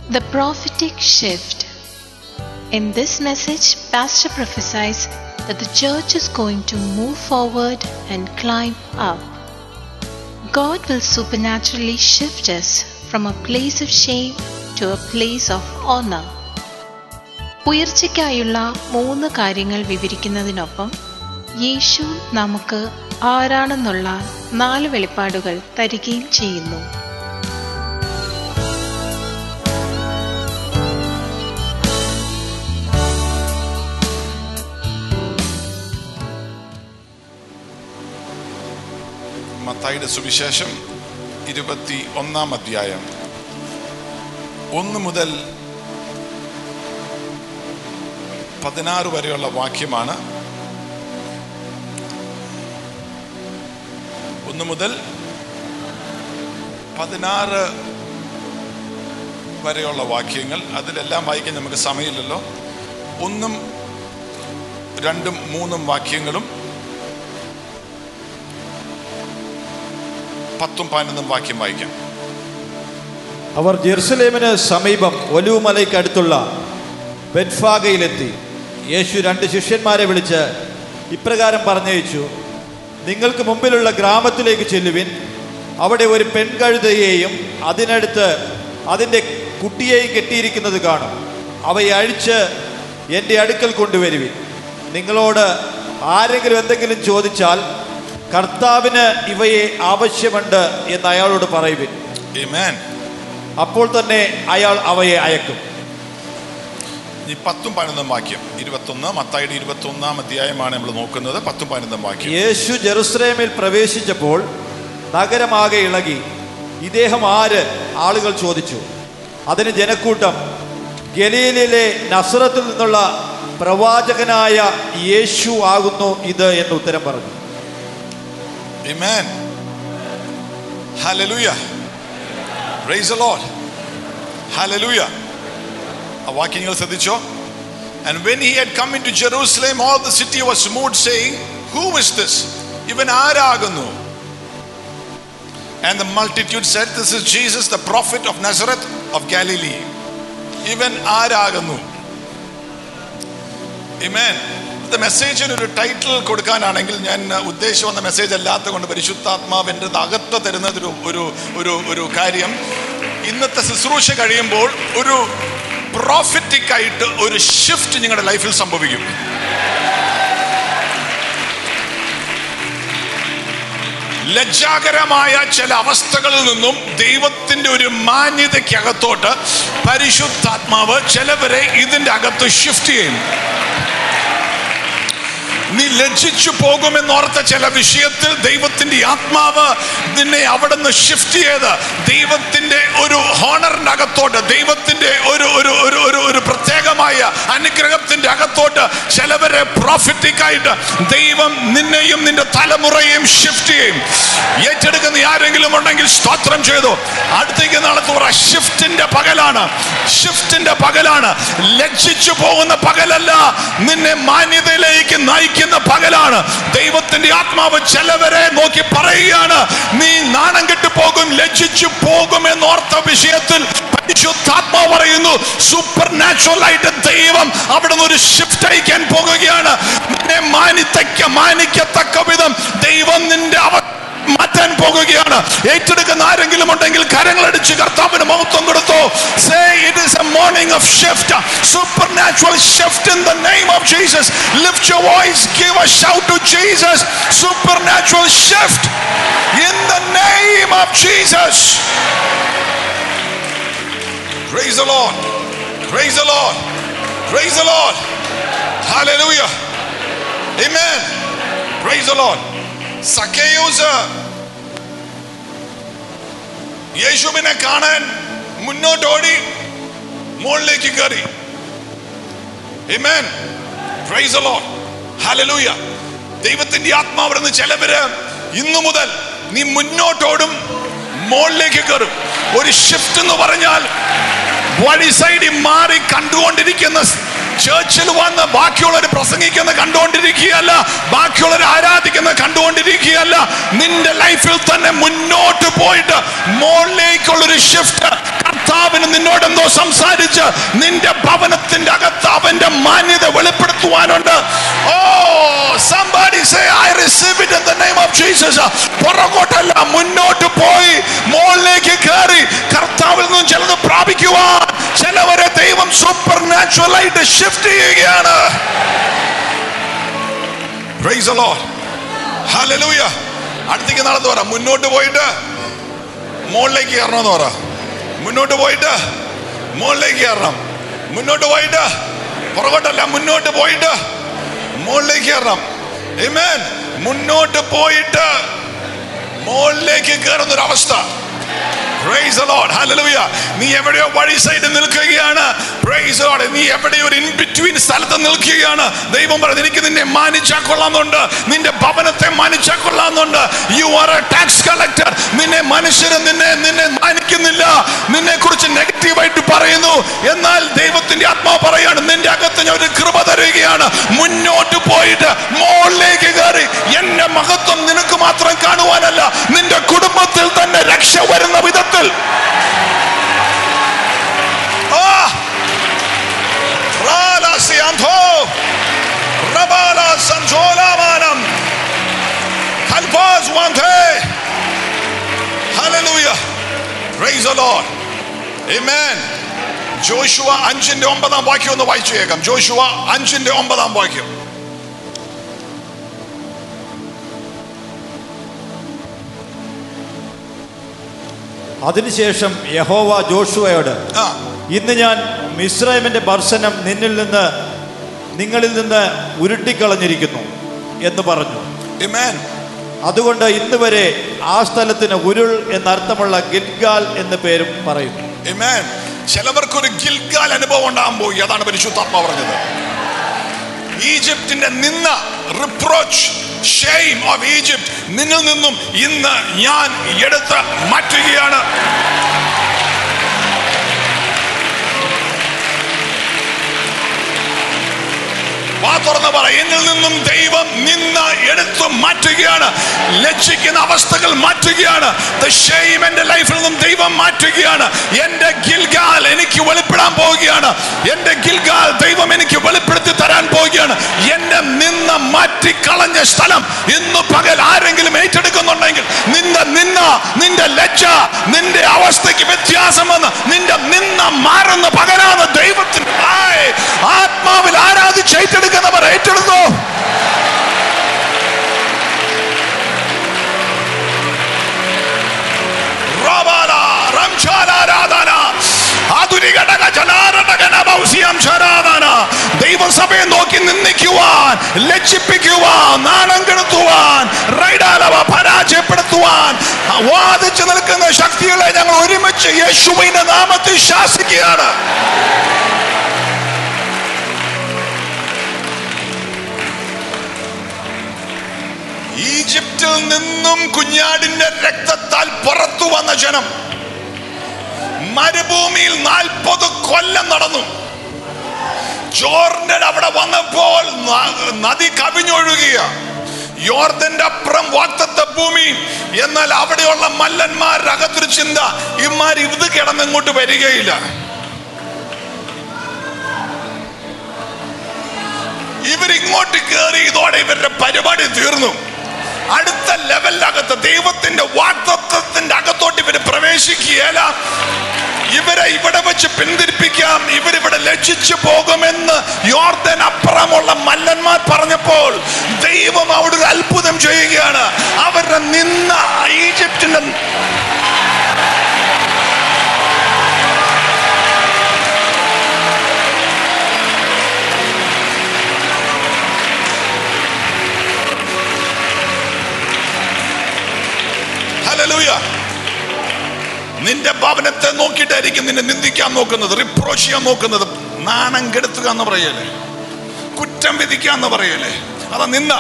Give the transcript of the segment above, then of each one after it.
The prophetic shift. In this message, Pastor prophesies that the church is going to move forward and climb up. God will supernaturally shift us from a place of shame to a place of honor. ഉയർച്ചയ്ക്കായുള്ള മൂന്ന് കാര്യങ്ങൾ വിവരിക്കുന്നതിനൊപ്പം യേശു നമുക്ക് ആരാണെന്നുള്ള നാല് വെളിപ്പാടുകൾ തരികയും ചെയ്യുന്നു മത്തായിയുടെ സുവിശേഷം ഇരുപത്തി ഒന്നാം അധ്യായം ഒന്ന് മുതൽ പതിനാറ് വരെയുള്ള വാക്യമാണ് ഒന്ന് മുതൽ പതിനാറ് വരെയുള്ള വാക്യങ്ങൾ അതിലെല്ലാം വായിക്കാൻ നമുക്ക് സമയമില്ലല്ലോ ഒന്നും രണ്ടും മൂന്നും വാക്യങ്ങളും പത്തും പതിനൊന്നും വാക്യം വായിക്കാം അവർ ജെറുസലേമിന് സമീപം ഒലുമലയ്ക്ക് അടുത്തുള്ള ബെറ്റ്ഫാഗയിലെത്തി യേശു രണ്ട് ശിഷ്യന്മാരെ വിളിച്ച് ഇപ്രകാരം പറഞ്ഞയച്ചു നിങ്ങൾക്ക് മുമ്പിലുള്ള ഗ്രാമത്തിലേക്ക് ചെല്ലുവിൻ അവിടെ ഒരു പെൺകഴുതയെയും അതിനടുത്ത് അതിൻ്റെ കുട്ടിയെയും കെട്ടിയിരിക്കുന്നത് കാണും അവയെ അഴിച്ച് എൻ്റെ അടുക്കൽ കൊണ്ടുവരുവിൻ നിങ്ങളോട് ആരെങ്കിലും എന്തെങ്കിലും ചോദിച്ചാൽ കർത്താവിന് ഇവയെ ആവശ്യമുണ്ട് എന്ന് അയാളോട് പറയുവിൻ Amen. അപ്പോൾ തന്നെ അയാൾ അവയെ അയക്കും ഈ പത്തും പതിനൊന്നും വാക്യം ഇരുപത്തൊന്ന് മത്തായിയുടെ ഇരുപത്തി ഒന്നാം അധ്യായമാണ് നമ്മൾ നോക്കുന്നത് പത്തും പതിനൊന്നും വാക്യം യേശു ജെറുസലേമിൽ പ്രവേശിച്ചപ്പോൾ നഗരമാകെ ഇളകി ഇദ്ദേഹം ആര് ആളുകൾ ചോദിച്ചു അതിന് ജനക്കൂട്ടം ഗലീലിലെ നസ്രത്തിൽ നിന്നുള്ള പ്രവാചകനായ യേശു ആകുന്നു ഇത് എന്ന് ഉത്തരം പറഞ്ഞു Amen. Hallelujah. Praise the Lord. Hallelujah. ആ വാക്യം നിങ്ങൾ ശ്രദ്ധിച്ചോ And when he had come into Jerusalem, all the city was moved, saying, Who is this? ഇവൻ ആരാകുന്നു And the multitude said, This is Jesus, the prophet of Nazareth of Galilee. ഇവൻ ആരാകുന്നു Amen. ഇത് മെസ്സേജിന് ഒരു title കൊടുക്കാനാണെങ്കിൽ ഞാൻ ഉദ്ദേശിച്ചു വന്ന message അല്ലാത്ത കൊണ്ട് പരിശുദ്ധാത്മാവിൻ്റെ അകത്ത് തരുന്നത് ഒരു ഒരു ഒരു ഒരു കാര്യം ഇന്നത്തെ ശുശ്രൂഷ കഴിയുമ്പോൾ ഒരു പ്രോഫിറ്റിക് ആയിട്ട് ഒരു ഷിഫ്റ്റ് നിങ്ങളുടെ ലൈഫിൽ സംഭവിക്കും ലജ്ജാകരമായ ചില അവസ്ഥകളിൽ നിന്നും ദൈവത്തിന്റെ ഒരു മാന്യതയ്ക്കകത്തോട്ട് പരിശുദ്ധാത്മാവ് ചിലവരെ ഇതിന്റെ അകത്ത് ഷിഫ്റ്റ് ചെയ്യും നീ ലജ്ജിച്ചു പോകുമെന്നോർത്ത ചില വിഷയത്തിൽ ദൈവത്തിന്റെ ആത്മാവ് നിന്നെ അവിടെ നിന്ന് ഷിഫ്റ്റ് ചെയ്ത് ദൈവത്തിന്റെ ഒരു ഹോണറിന്റെ അകത്തോട്ട് ദൈവത്തിന്റെ ഒരു ഒരു ഒരു ഒരു ഒരു പ്രത്യേകമായ അനുഗ്രഹത്തിന്റെ അകത്തോട്ട് ചിലവരെ പ്രോഫിറ്റിക് ആയിട്ട് ദൈവം നിന്നെയും നിന്റെ തലമുറയെയും ഷിഫ്റ്റ് ചെയ്യും ഏറ്റെടുക്കുന്ന ആരെങ്കിലും ഉണ്ടെങ്കിൽ സ്തോത്രം ചെയ്തു അടുത്തേക്ക് നാളത്ത് പറ ഷിഫ്റ്റിന്റെ പകലാണ് ഷിഫ്റ്റിന്റെ പകലാണ് ലജ്ജിച്ചു പോകുന്ന പകലല്ല നിന്നെ മാന്യതയിലേക്ക് നയിക്കുന്ന പകലാണ് ദൈവത്തിന്റെ ആത്മാവ് ചിലവരെ നോക്കി പറയുകയാണ് നീ നാണം കെട്ടു പോകും ലജ്ജിച്ചു പോകും എന്നോർത്ത വിഷയത്തിൽ പരിശുദ്ധാത്മാവ് പറയുന്നു സൂപ്പർ നാച്ചുറൽ ആയിട്ട് ദൈവം അവിടെ നിന്ന് ഒരു ഷിഫ്റ്റ് അയക്കാൻ പോകുകയാണ് നിന്നെ മാനിത്തക്ക മാനിക്കത്തക്ക വിധം ദൈവം നിന്റെ അവ മാറ്റാൻ പോകുകയാണ് ഏറ്റെടുക്കുന്ന ആരെങ്കിലും ഉണ്ടെങ്കിൽ കരങ്ങളടിച്ച് കർത്താവിന് മഹത്വം കൊടുത്തു say it is a morning of shift supernatural shift in the name of Jesus lift your voice give a shout to Jesus supernatural shift in the name of Jesus Praise the Lord. Praise the Lord. Praise the Lord. Hallelujah. Amen. Praise the Lord. സക്കേയൂസ് യേശുവിനെ കാണാൻ മുന്നോട്ടോടി മുകളിലേക്ക് കയറി Amen. Praise the Lord. Hallelujah. ദൈവത്തിന്റെ ആത്മാവ് നിന്ന് ചിലവര് ഇന്നു മുതൽ നീ മുന്നോട്ടോടും മുകളിലേക്ക് കയറും ഒരു ഷിഫ്റ്റ് എന്ന് പറഞ്ഞാൽ വഴി സൈഡിൽ മാറി കണ്ടുകൊണ്ടിരിക്കുന്ന ചേർച്ചിൽ വന്ന് ബാക്കിയുള്ളവർ പ്രസംഗിക്കുന്ന കണ്ടുകൊണ്ടിരിക്കുകയല്ല ബാക്കിയുള്ളവർ ആരാധിക്കുന്ന കണ്ടുകൊണ്ടിരിക്കുകയല്ല നിന്റെ ലൈഫിൽ തന്നെ മുന്നോട്ട് പോയിട്ട് മുകളിലേക്കുള്ളൊരു ഷിഫ്റ്റ് കർത്താവിന് നിന്നോടെന്തോ സംസാരിച്ച് നിന്റെ ഭവനത്തിന്റെ അകത്ത് അവന്റെ മാന്യത വെളിപ്പെടുത്തുവാനുണ്ട് ഓ somebody say I receive it in the name of Jesus പുറകോട്ടല്ല മുന്നോട്ട് പോയി മുകളിലേക്ക് കയറി കർത്താവിൽ നിന്നും ചിലത് പ്രാപിക്കുവാൻ ചിലവരെ ദൈവം സൂപ്പർ നാച്ചുറൽ ആയിട്ട് ഷിഫ്റ്റ് ചെയ്യുകയാണ് Praise the Lord. Hallelujah. അടുത്തേക്ക് നടന്നു പറ മുന്നോട്ട് പോയിട്ട് മുകളിലേക്ക് കയറണമെന്ന് പറ മുന്നോട്ട് പോയിട്ട് മുകളിലേക്ക് കയറണം മുന്നോട്ട് പോയിട്ട് പുറകോട്ടല്ല മുന്നോട്ട് പോയിട്ട് മുകളിലേക്ക് കയറണം Amen. മുന്നോട്ട് പോയിട്ട് മുകളിലേക്ക് കയറുന്ന ഒരു അവസ്ഥ Praise the Lord. Hallelujah. നീ എവിടെയോ വഴി സൈഡിൽ നിൽക്കുകയാണ് Praise the Lord. നീ എവിടെയോ ഒരു ഇൻ ബിറ്റ്വീൻ സ്ഥലത്ത് നിൽക്കുകയാണ് ദൈവം പറഞ്ഞു എനിക്ക് നിന്നെ മാനിച്ചാൽ കൊള്ളാമെന്നുണ്ട് നിന്റെ ഭവനത്തെ മാനിച്ചാൽ കൊള്ളാമെന്നുണ്ട് you are a tax collector നിന്നെ മനുഷ്യര് നിന്നെ നിന്നെ മാനിക്കുന്നില്ല നിന്നെ കുറിച്ച് നെഗറ്റീവായിട്ട് പറയുന്നു എന്നാൽ ദൈവത്തിന്റെ ആത്മാവ് പറയാണ് നിന്റെ അകത്ത് ഞാൻ ഒരു കൃപ തരികയാണ് മുന്നോട്ട് പോയിട്ട് മുകളിലേക്ക് കയറി എന്റെ മഹത്വം നിനക്ക് മാത്രം കാണുവാനല്ല നിന്റെ കുടുംബത്തിൽ തന്നെ രക്ഷ വരുന്ന വിധത്തിൽ ആ റാലാസിയാന്തോ, റബാല സഞ്ചോലാമാനം, ഹൽഫാസ് വാന്തേ. Hallelujah. Praise the Lord. Amen. Joshua അഞ്ചിന്റെ ഒമ്പതാം വാക്യം ഒന്ന് വായിച്ചു കേൾക്കാം ജോഷുവ അഞ്ചിന്റെ ഒമ്പതാം വാക്യം അതിനുശേഷം യഹോവ ജോഷുവയോട് ആ ഇന്ന് ഞാൻ മിശ്രൈമിന്റെ ഭർസനം നിന്നിൽ നിന്ന് നിങ്ങളിൽ നിന്ന് ഉരുട്ടിക്കളഞ്ഞിരിക്കുന്നു എന്ന് പറഞ്ഞു Amen. അതുകൊണ്ട് ഇന്ന് വരെ ആ സ്ഥലത്തിന് ഉരുൾ എന്നർത്ഥമുള്ള ഗിൽഗാൽ എന്ന പേരും പറയുന്നു Amen. ചിലവർക്കൊരു ഗിൽഗാൽ അനുഭവം ഉണ്ടാകാൻ പോയി അതാണ് പരിശുദ്ധാത്മ പറഞ്ഞത് ഈജിപ്തിന്റെ നിന്ന റിപ്രോച്ച് ഷെയിം ഓഫ് ഈജിപ്റ്റ് നിന്നിൽ നിന്നും ഇന്ന് ഞാൻ എടുത്ത് മാറ്റുകയാണ് വാ തുറന്ന് പറ എന്നിൽ നിന്നും ദൈവം നിന്ന് എടുത്തു മാറ്റുകയാണ് ലജ്ജിക്കുന്ന അവസ്ഥകൾ മാറ്റുകയാണ് The shame എന്റെ ലൈഫിൽ നിന്നും ദൈവം മാറ്റുകയാണ് എന്റെ ഗിൽഗാൽ എനിക്ക് വെളിപ്പെടാൻ പോവുകയാണ് എന്റെ ഗിൽഗാൽ ദൈവം എനിക്ക് വെളിപ്പെടുത്തി തരാൻ പോവുകയാണ് എന്നെ നിന്ന് മാറ്റിക്കളഞ്ഞ സ്ഥലം ഇന്ന് പകൽ ആരെങ്കിലും ഏറ്റെടുക്കുന്നുണ്ടെങ്കിൽ നിന്റെ നിന്ന നിന്റെ ലജ്ജ നിന്റെ അവസ്ഥയ്ക്ക് വ്യത്യാസം വന്ന് നിന്റെ നിന്ന മാറുന്ന പകലാണ് ദൈവത്തിന് ആയ്. ആത്മാവിൽ ആരാധിച്ച് ഏറ്റെടുക്കുന്നവർ ഏറ്റെടുത്തോ റബാല, റംശാലാരാധന, ആധുനികടക ജലാരടകന ഭൗസ്യം ശരാധന. ദൈവസഭയെ നോക്കി നിന്ദിക്കുവാൻ ലജ്ജിപ്പിക്കുവാൻ നാണം കെടുത്തുവാൻ റൈഡാലവ പരാജയപ്പെടുത്തുവാൻ വാദിച്ചു നിൽക്കുന്ന ശക്തികളെ ഞങ്ങൾ ഒരുമിച്ച് യേശുവിന്റെ നാമത്തിൽ ശാസിക്കുകയാണ് ഈജിപ്തിൽ നിന്നും കുഞ്ഞാടിന്റെ രക്തത്താൽ പുറത്തു വന്ന ജനം മരുഭൂമിയിൽ നാൽപ്പത് കൊല്ലം നടന്നു ജോർഡൻ അവിടെ വന്നപ്പോൾ ന- നദി കവിഞ്ഞൊഴുകിയ യോർദന്റെ അപ്പുറം വാക്തത്വ ഭൂമി എന്നാൽ അവിടെയുള്ള മല്ലന്മാരുടെ അകത്തൊരു ചിന്ത ഇമാർ ഇത് കിടന്നിങ്ങോട്ട് വരികയില്ല ഇവരിങ്ങോട്ട് കയറി ഇതോടെ ഇവരുടെ പരിപാടി തീർന്നു അടുത്ത ലെവലിനകത്ത് ദൈവത്തിന്റെ വാക്തത്വത്തിന്റെ അകത്തോട്ട് ഇവര് പ്രവേശിക്കുകയല്ല ഇവരെ ഇവിടെ വെച്ച് പിന്തിരിപ്പിക്കാം ഇവരിവിടെ ലജ്ജിച്ചു പോകുമെന്ന് യോർദൻ അപ്പുറമുള്ള മല്ലന്മാർ പറഞ്ഞപ്പോൾ ദൈവം അവിടെ ഒരു അത്ഭുതം ചെയ്യുകയാണ് അവരുടെ നിന്ന ഈജിപ്തിന്റെ ഹല്ലേലൂയ നിന്റെ ഭവനത്തെ നോക്കിയിട്ടായിരിക്കും നിന്നെ നിന്ദിക്കാൻ നോക്കുന്നത് റിപ്രോച്ച് ചെയ്യാൻ നോക്കുന്നത് നാണം കെടുത്തുക എന്ന് പറയല്ലേ കുറ്റം വിധിക്കുക എന്ന് പറയല്ലേ അതാ നിന്ന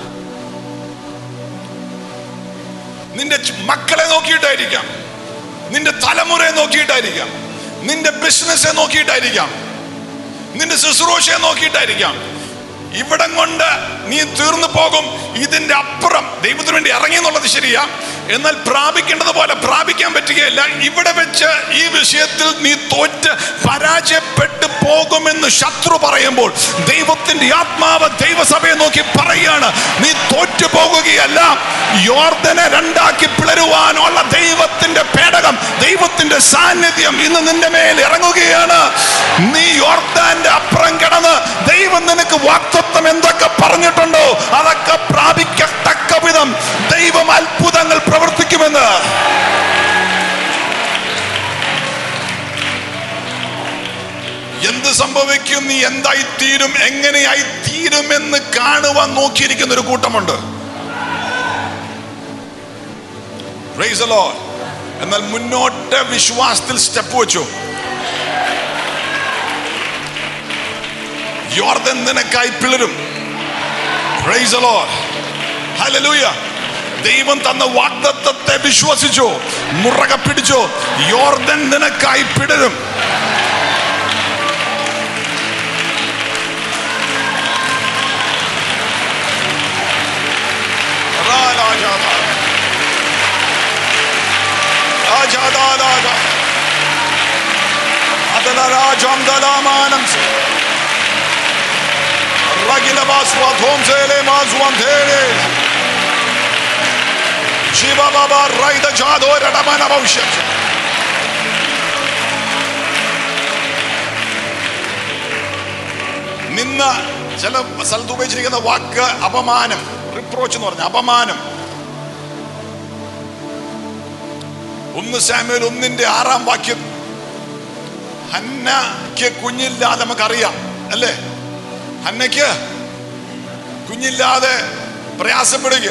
നിന്റെ ച് മക്കളെ നോക്കിയിട്ടായിരിക്കാം നിന്റെ തലമുറയെ നോക്കിയിട്ടായിരിക്കാം നിന്റെ ബിസിനസ്സെ നോക്കിയിട്ടായിരിക്കാം നിന്റെ ശുശ്രൂഷയെ നോക്കിയിട്ടായിരിക്കാം ഇവിടം കൊണ്ട് നീ തീർന്നു പോകും ഇതിന്റെ അപ്പുറം ദൈവത്തിന് വേണ്ടി ഇറങ്ങി എന്നുള്ളത് ശരിയാ എന്നാൽ പ്രാപിക്കേണ്ടത് പോലെ പ്രാപിക്കാൻ പറ്റുകയില്ല ഇവിടെ വെച്ച് ഈ വിഷയത്തിൽ നീ തോറ്റ് പരാജയപ്പെട്ടു പോകുമെന്ന് ശത്രു പറയുമ്പോൾ ദൈവത്തിന്റെ ആത്മാവ് ദൈവസഭയെ നോക്കി പറയുകയാണ് നീ തോറ്റു പോകുകയല്ല യോർദനെ രണ്ടാക്കി പിളരുവാനുള്ള ദൈവത്തിന്റെ പേടകം ദൈവത്തിന്റെ സാന്നിധ്യം ഇന്ന് നിന്റെ മേൽ ഇറങ്ങുകയാണ് നീ യോർദാന്റെ അപ്പുറം കിടന്ന് ദൈവം നിനക്ക് വാക്തത്വം എന്തൊക്കെ പറഞ്ഞിട്ടുണ്ടോ അതൊക്കെ പ്രാപിക്കത്തക്ക വിധം ദൈവം അത്ഭുതങ്ങൾ പ്രവർത്തിക്കുമെന്ന് എന്ത് സംഭവിക്കും നീ എന്തായി തീരും എങ്ങനെയായി തീരുമെന്ന് കാണുവാൻ നോക്കിയിരിക്കുന്ന ഒരു കൂട്ടമുണ്ട് Praise the Lord. എന്നാൽ മുന്നോട്ട് വിശ്വാസത്തിൽ സ്റ്റെപ്പ് വെച്ചു യോർദൻ നിനക്കായി പിളരും Praise the Lord. Hallelujah. ദൈവം തന്ന വാഗ്ദത്തത്തെ വിശ്വസിച്ചു മുറകെ പിടിച്ചു യോർദൻ നിനക്കായി പിടരും Raja Raja അതലരാജം ദലാമാനം Ragilabaswathom Zele Mazwam Tere. Shiva Baba Raida Jado Radamana Bhavishyat. നിന്ന ചില സ്ഥലത്ത് ഉപയോഗിച്ചിരിക്കുന്ന വാക്ക് അപമാനം റിപ്രോച്ച് എന്ന് പറഞ്ഞ അപമാനം ഒന്ന് സാമ്യൽ ഒന്നിന്റെ ആറാം വാക്യം ഹന്നയ്ക്ക് കുഞ്ഞില്ലാതെ നമുക്കറിയാം അല്ലേ ഹന്നയ്ക്ക് കുഞ്ഞില്ലാതെ പ്രയാസപ്പെടുക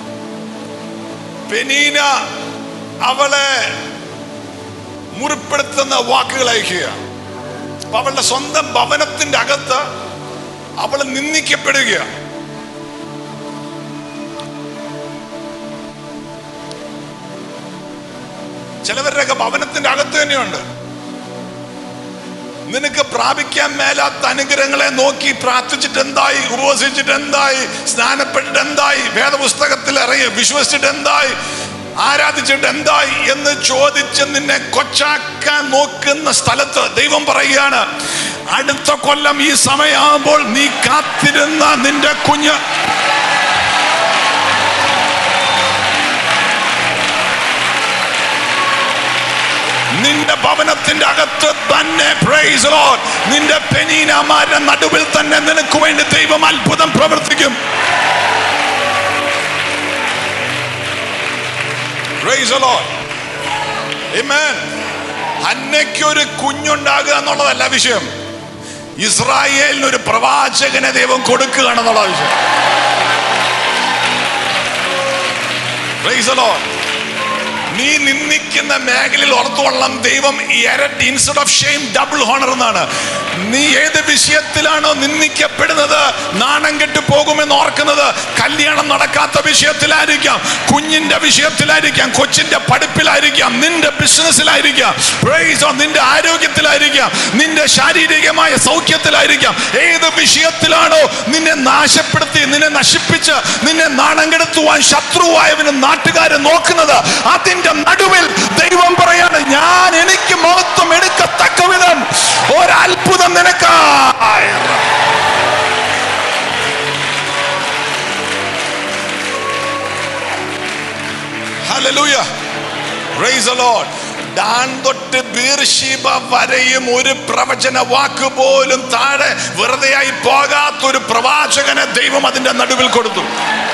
പെനീന അവളെ മുറിപ്പെടുത്തുന്ന വാക്കുകൾ അയക്കുക അപ്പൊ അവളുടെ സ്വന്തം ഭവനത്തിന്റെ അകത്ത് അവൾ നിന്ദിക്കപ്പെടുക ചിലവരുടെയൊക്കെ ഭവനത്തിന്റെ അകത്ത് തന്നെയുണ്ട് നിനക്ക് പ്രാപിക്കാൻ മേലാത്ത അനുഗ്രഹങ്ങളെ നോക്കി പ്രാർത്ഥിച്ചിട്ട് എന്തായി ഉപവസിച്ചിട്ട് എന്തായി സ്നാനപ്പെട്ടിട്ട് എന്തായി വേദപുസ്തകത്തിൽ ഇറങ്ങി വിശ്വസിച്ചിട്ട് എന്തായി ആരാധിച്ചിട്ട് എന്തായി എന്ന് ചോദിച്ച് നിന്നെ കൊച്ചാക്കാൻ നോക്കുന്ന സ്ഥലത്ത് ദൈവം പറയുകയാണ് അടുത്ത കൊല്ലം ഈ സമയമാകുമ്പോൾ നീ കാത്തിരുന്ന നിന്റെ കുഞ്ഞ് നിന്റെ ഭവനത്തിന്റെ അകത്ത് തന്നെ praise the Lord. നിന്റെ പെനീനമാരുടെ നടുവിൽ തന്നെ നിനക്ക് വേണ്ടി ദൈവം അത്ഭുതം പ്രവർത്തിക്കും Praise the Lord. Amen. ഹന്നയ്ക്ക് ഒരു കുഞ്ഞുണ്ടാകുക എന്നുള്ളതല്ല വിഷയം ഇസ്രായേലിന് ഒരു പ്രവാചകനെ ദൈവം കൊടുക്കുകയാണെന്നുള്ള വിഷയം Praise the Lord. നീ നിന്ദിക്കുന്ന മേഖലയിൽ ഓർത്തുകൊള്ളാം ദൈവം ഇരട്ടി instead of shame double honour എന്നാണ് നീ ഏത് വിഷയത്തിലാണോ നിന്ദിക്കപ്പെടുന്നത് നാണം കെട്ട് പോകുമെന്ന് ഓർക്കുന്നത് കല്യാണം നടക്കാത്ത വിഷയത്തിലായിരിക്കാം കുഞ്ഞിന്റെ വിഷയത്തിലായിരിക്കാം കൊച്ചിന്റെ പഠിപ്പിലായിരിക്കാം നിന്റെ ബിസിനസ്സിലായിരിക്കാം Praise God. നിന്റെ ആരോഗ്യത്തിലായിരിക്കാം നിന്റെ ശാരീരികമായ സൗഖ്യത്തിലായിരിക്കാം ഏത് വിഷയത്തിലാണോ നിന്നെ നാശപ്പെടുത്തി നിന്നെ നശിപ്പിച്ച് നിന്നെ നാണം കെടുത്തുവാൻ ശത്രുവായവന് നാട്ടുകാരെ നോക്കുന്നത് അതിന്റെ നടുവിൽ ദൈവം പറയാണ് ഞാൻ എനിക്ക് മഹത്വം എടുക്കത്തക്ക വിധം ഒരത്ഭുതം നിനക്കായി Hallelujah. Praise the Lord. Dan തൊട്ട് ബീർഷീബ വരെയും ഒരു പ്രവചന വാക്ക് പോലും താഴെ വെറുതെയായി പോകാത്തൊരു പ്രവാചകനെ ദൈവം അതിന്റെ നടുവിൽ കൊടുത്തു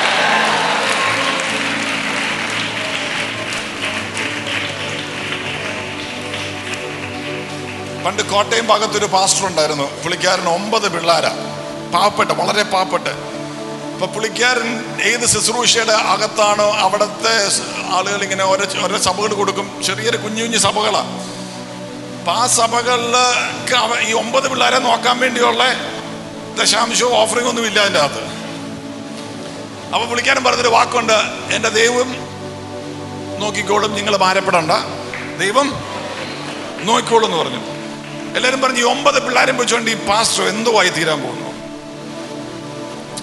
പണ്ട് കോട്ടയം ഭാഗത്തൊരു പാസ്റ്റർ ഉണ്ടായിരുന്നു പുള്ളിക്കാരൻ ഒമ്പത് പിള്ളേരാ പാവപ്പെട്ട വളരെ പാവപ്പെട്ട ഇപ്പൊ പുള്ളിക്കാരൻ ഏത് ശുശ്രൂഷയുടെ അകത്താണോ അവിടുത്തെ സ് ആളുകൾ ഇങ്ങനെ ഓരോ ഓരോ സഭകൾ കൊടുക്കും ചെറിയൊരു കുഞ്ഞു കുഞ്ഞു സഭകളാ അപ്പൊ ആ സഭകളില് അവ- ഈ ഒമ്പത് പിള്ളേരെ നോക്കാൻ വേണ്ടിയുള്ള ദശാംശവും ഓഫറിംഗ് ഒന്നും ഇല്ല അതിൻ്റെ അകത്ത് അപ്പൊ പുള്ളിക്കാരൻ പറഞ്ഞൊരു വാക്കുണ്ട് എൻ്റെ ദൈവം നോക്കിക്കോളും നിങ്ങൾ ഭാരപ്പെടണ്ട ദൈവം നോക്കിക്കോളും എന്ന് പറഞ്ഞു എല്ലാവരും പറഞ്ഞു ഈ ഒമ്പത് പിള്ളേരും വെച്ചുകൊണ്ട് ഈ പാസ്റ്റർ എന്തോ ആയി തീരാൻ പോകുന്നു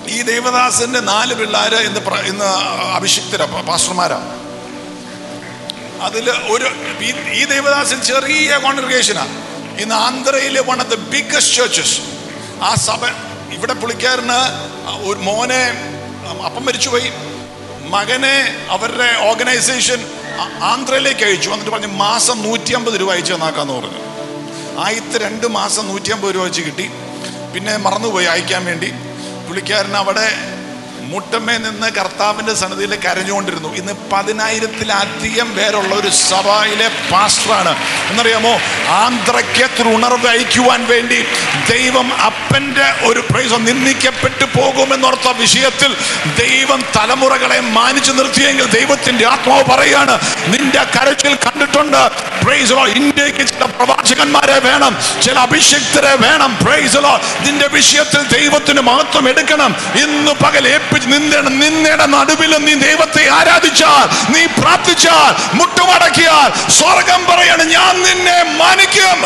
ഈ ദേവദാസന്റെ നാല് പിള്ളേര് ഇന്ന് പ്ര- ഇന്ന് അഭിഷിക്തരാ പ- പാസ്റ്റർമാരാ അതിൽ ഒരു ഈ- ഈ ദേവദാസൻ ചെറിയ കോൺഗ്രിഗേഷനാ ഇന്ന് ആന്ധ്രയിലെ one of the biggest churches ആ സഭ ഇവിടെ പുള്ളിക്കാരന് ഒരു മോനെ അപ്പം മരിച്ചുപോയി മകനെ അവരുടെ ഓർഗനൈസേഷൻ ആ- ആന്ധ്രയിലേക്ക് അയച്ചു എന്നിട്ട് പറഞ്ഞു മാസം നൂറ്റി അമ്പത് രൂപ അയച്ചു തന്നാക്കാന്ന് പറഞ്ഞു ആദ്യത്തെ രണ്ട് മാസം നൂറ്റി അമ്പത് രൂപ വെച്ച് കിട്ടി പിന്നെ മറന്നുപോയി അയക്കാൻ വേണ്ടി പുള്ളിക്കാരൻ അവിടെ മുട്ടമ്മേ നിന്ന് കർത്താവിന്റെ സന്നിധിയിൽ കരഞ്ഞുകൊണ്ടിരുന്നു ഇന്ന് പതിനായിരത്തിലധികം പേരുള്ള ഒരു സഭയിലെ പാസ്റ്ററാണ് എന്നറിയാമോ ആന്ധ്രയ്ക്ക് ഉണർവ് അയക്കുവാൻ വേണ്ടി ദൈവം അപ്പന്റെ ഒരു പ്രൈസ് നിന്ദിക്കപ്പെട്ടു പോകുമെന്നോർത്ത വിഷയത്തിൽ ദൈവം തലമുറകളെ മാനിച്ചു നിർത്തിയെങ്കിൽ ദൈവത്തിന്റെ ആത്മാവ് പറയാണ് നിന്റെ കരച്ചിൽ കണ്ടിട്ടുണ്ട് പ്രൈസ് ഇന്ത്യക്ക് ചില പ്രവാചകന്മാരെ വേണം ചില അഭിഷക്തരെ വേണം പ്രൈസ് നിന്റെ വിഷയത്തിൽ ദൈവത്തിന് മഹത്വം എടുക്കണം ഇന്ന് പകൽ ഏൽപ്പിച്ച് നിന്നയുടെ നിന്നയുടെ നടുവിലും നീ ദൈവത്തെ ആരാധിച്ചാൽ നീ പ്രാർത്ഥിച്ചാൽ മുട്ടുമടക്കിയാൽ സ്വർഗം പറയാണ് ഞാൻ നിന്നെ മാനിക്കും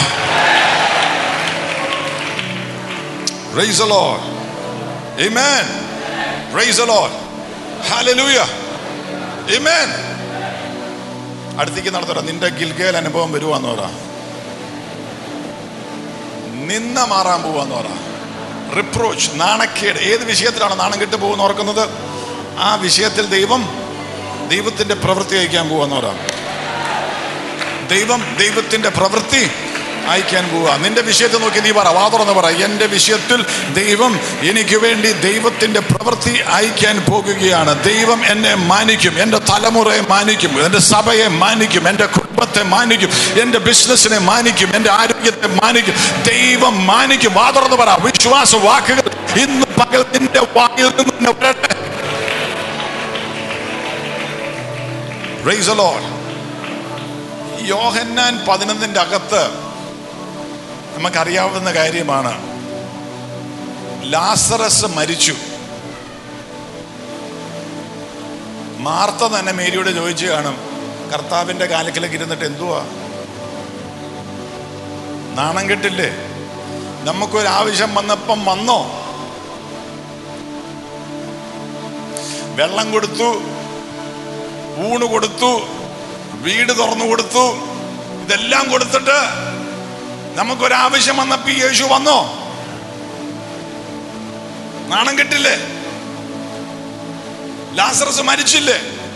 Praise the Lord. Amen. Praise the Lord. Hallelujah. Amen. അടുത്തേക്ക് നടത്തറ നിന്റെ ഗിൽഗേൽ അനുഭവം വരുവാന്ന് പറ നിന്ന മാറാൻ പോവാന്ന് പറ റിപ്രോച്ച് നാണക്കേട് ഏത് വിഷയത്തിലാണ് നാണം കെട്ട് പോകുന്ന ഓർക്കുന്നത് ആ വിഷയത്തിൽ ദൈവം ദൈവത്തിന്റെ പ്രവൃത്തി അയക്കാൻ പോവാന്ന് പറ ദൈവം ദൈവത്തിന്റെ പ്രവൃത്തി അയക്കാൻ പോവുക നിന്റെ വിഷയത്തിൽ നോക്കി നീ പറ വാ തുറന്ന് പറ എന്റെ വിഷയത്തിൽ ദൈവം എനിക്ക് വേണ്ടി ദൈവത്തിന്റെ പ്രവൃത്തി അയക്കാൻ പോകുകയാണ് ദൈവം എന്നെ മാനിക്കും എൻ്റെ തലമുറയെ മാനിക്കും എൻ്റെ സഭയെ മാനിക്കും എൻ്റെ കുടുംബത്തെ മാനിക്കും എൻ്റെ ബിസിനസ്സിനെ മാനിക്കും എൻ്റെ ആരോഗ്യത്തെ മാനിക്കും ദൈവം മാനിക്കും വാ തുറന്ന് പറ വിശ്വാസ വാക്കുകൾ ഇന്ന് പകൽ നിന്റെ വായിൽ നിന്ന് തന്നെ വരട്ടെ Praise the Lord. യോഹന്നാൻ പതിനൊന്നിന്റെ അകത്ത് നമുക്കറിയാവുന്ന കാര്യമാണ് ലാസറസ് മരിച്ചു മാർത്ത തന്നെ മേരിയോട് ചോദിച്ചു കാണും കർത്താവിന്റെ കാലക്കിലേക്ക് ഇരുന്നിട്ട് എന്തുവാ നാണം കെട്ടില്ലേ നമുക്കൊരാവശ്യം വന്നപ്പം വന്നോ വെള്ളം കൊടുത്തു ഊണ് കൊടുത്തു വീട് തുറന്നു കൊടുത്തു ഇതെല്ലാം കൊടുത്തിട്ട് നമുക്കൊരാവശ്യം വന്നപ്പോ ഈ യേശു വന്നോ നാണം കെട്ടില്ലേ ലാസറസ് മരിച്ചില്ലേ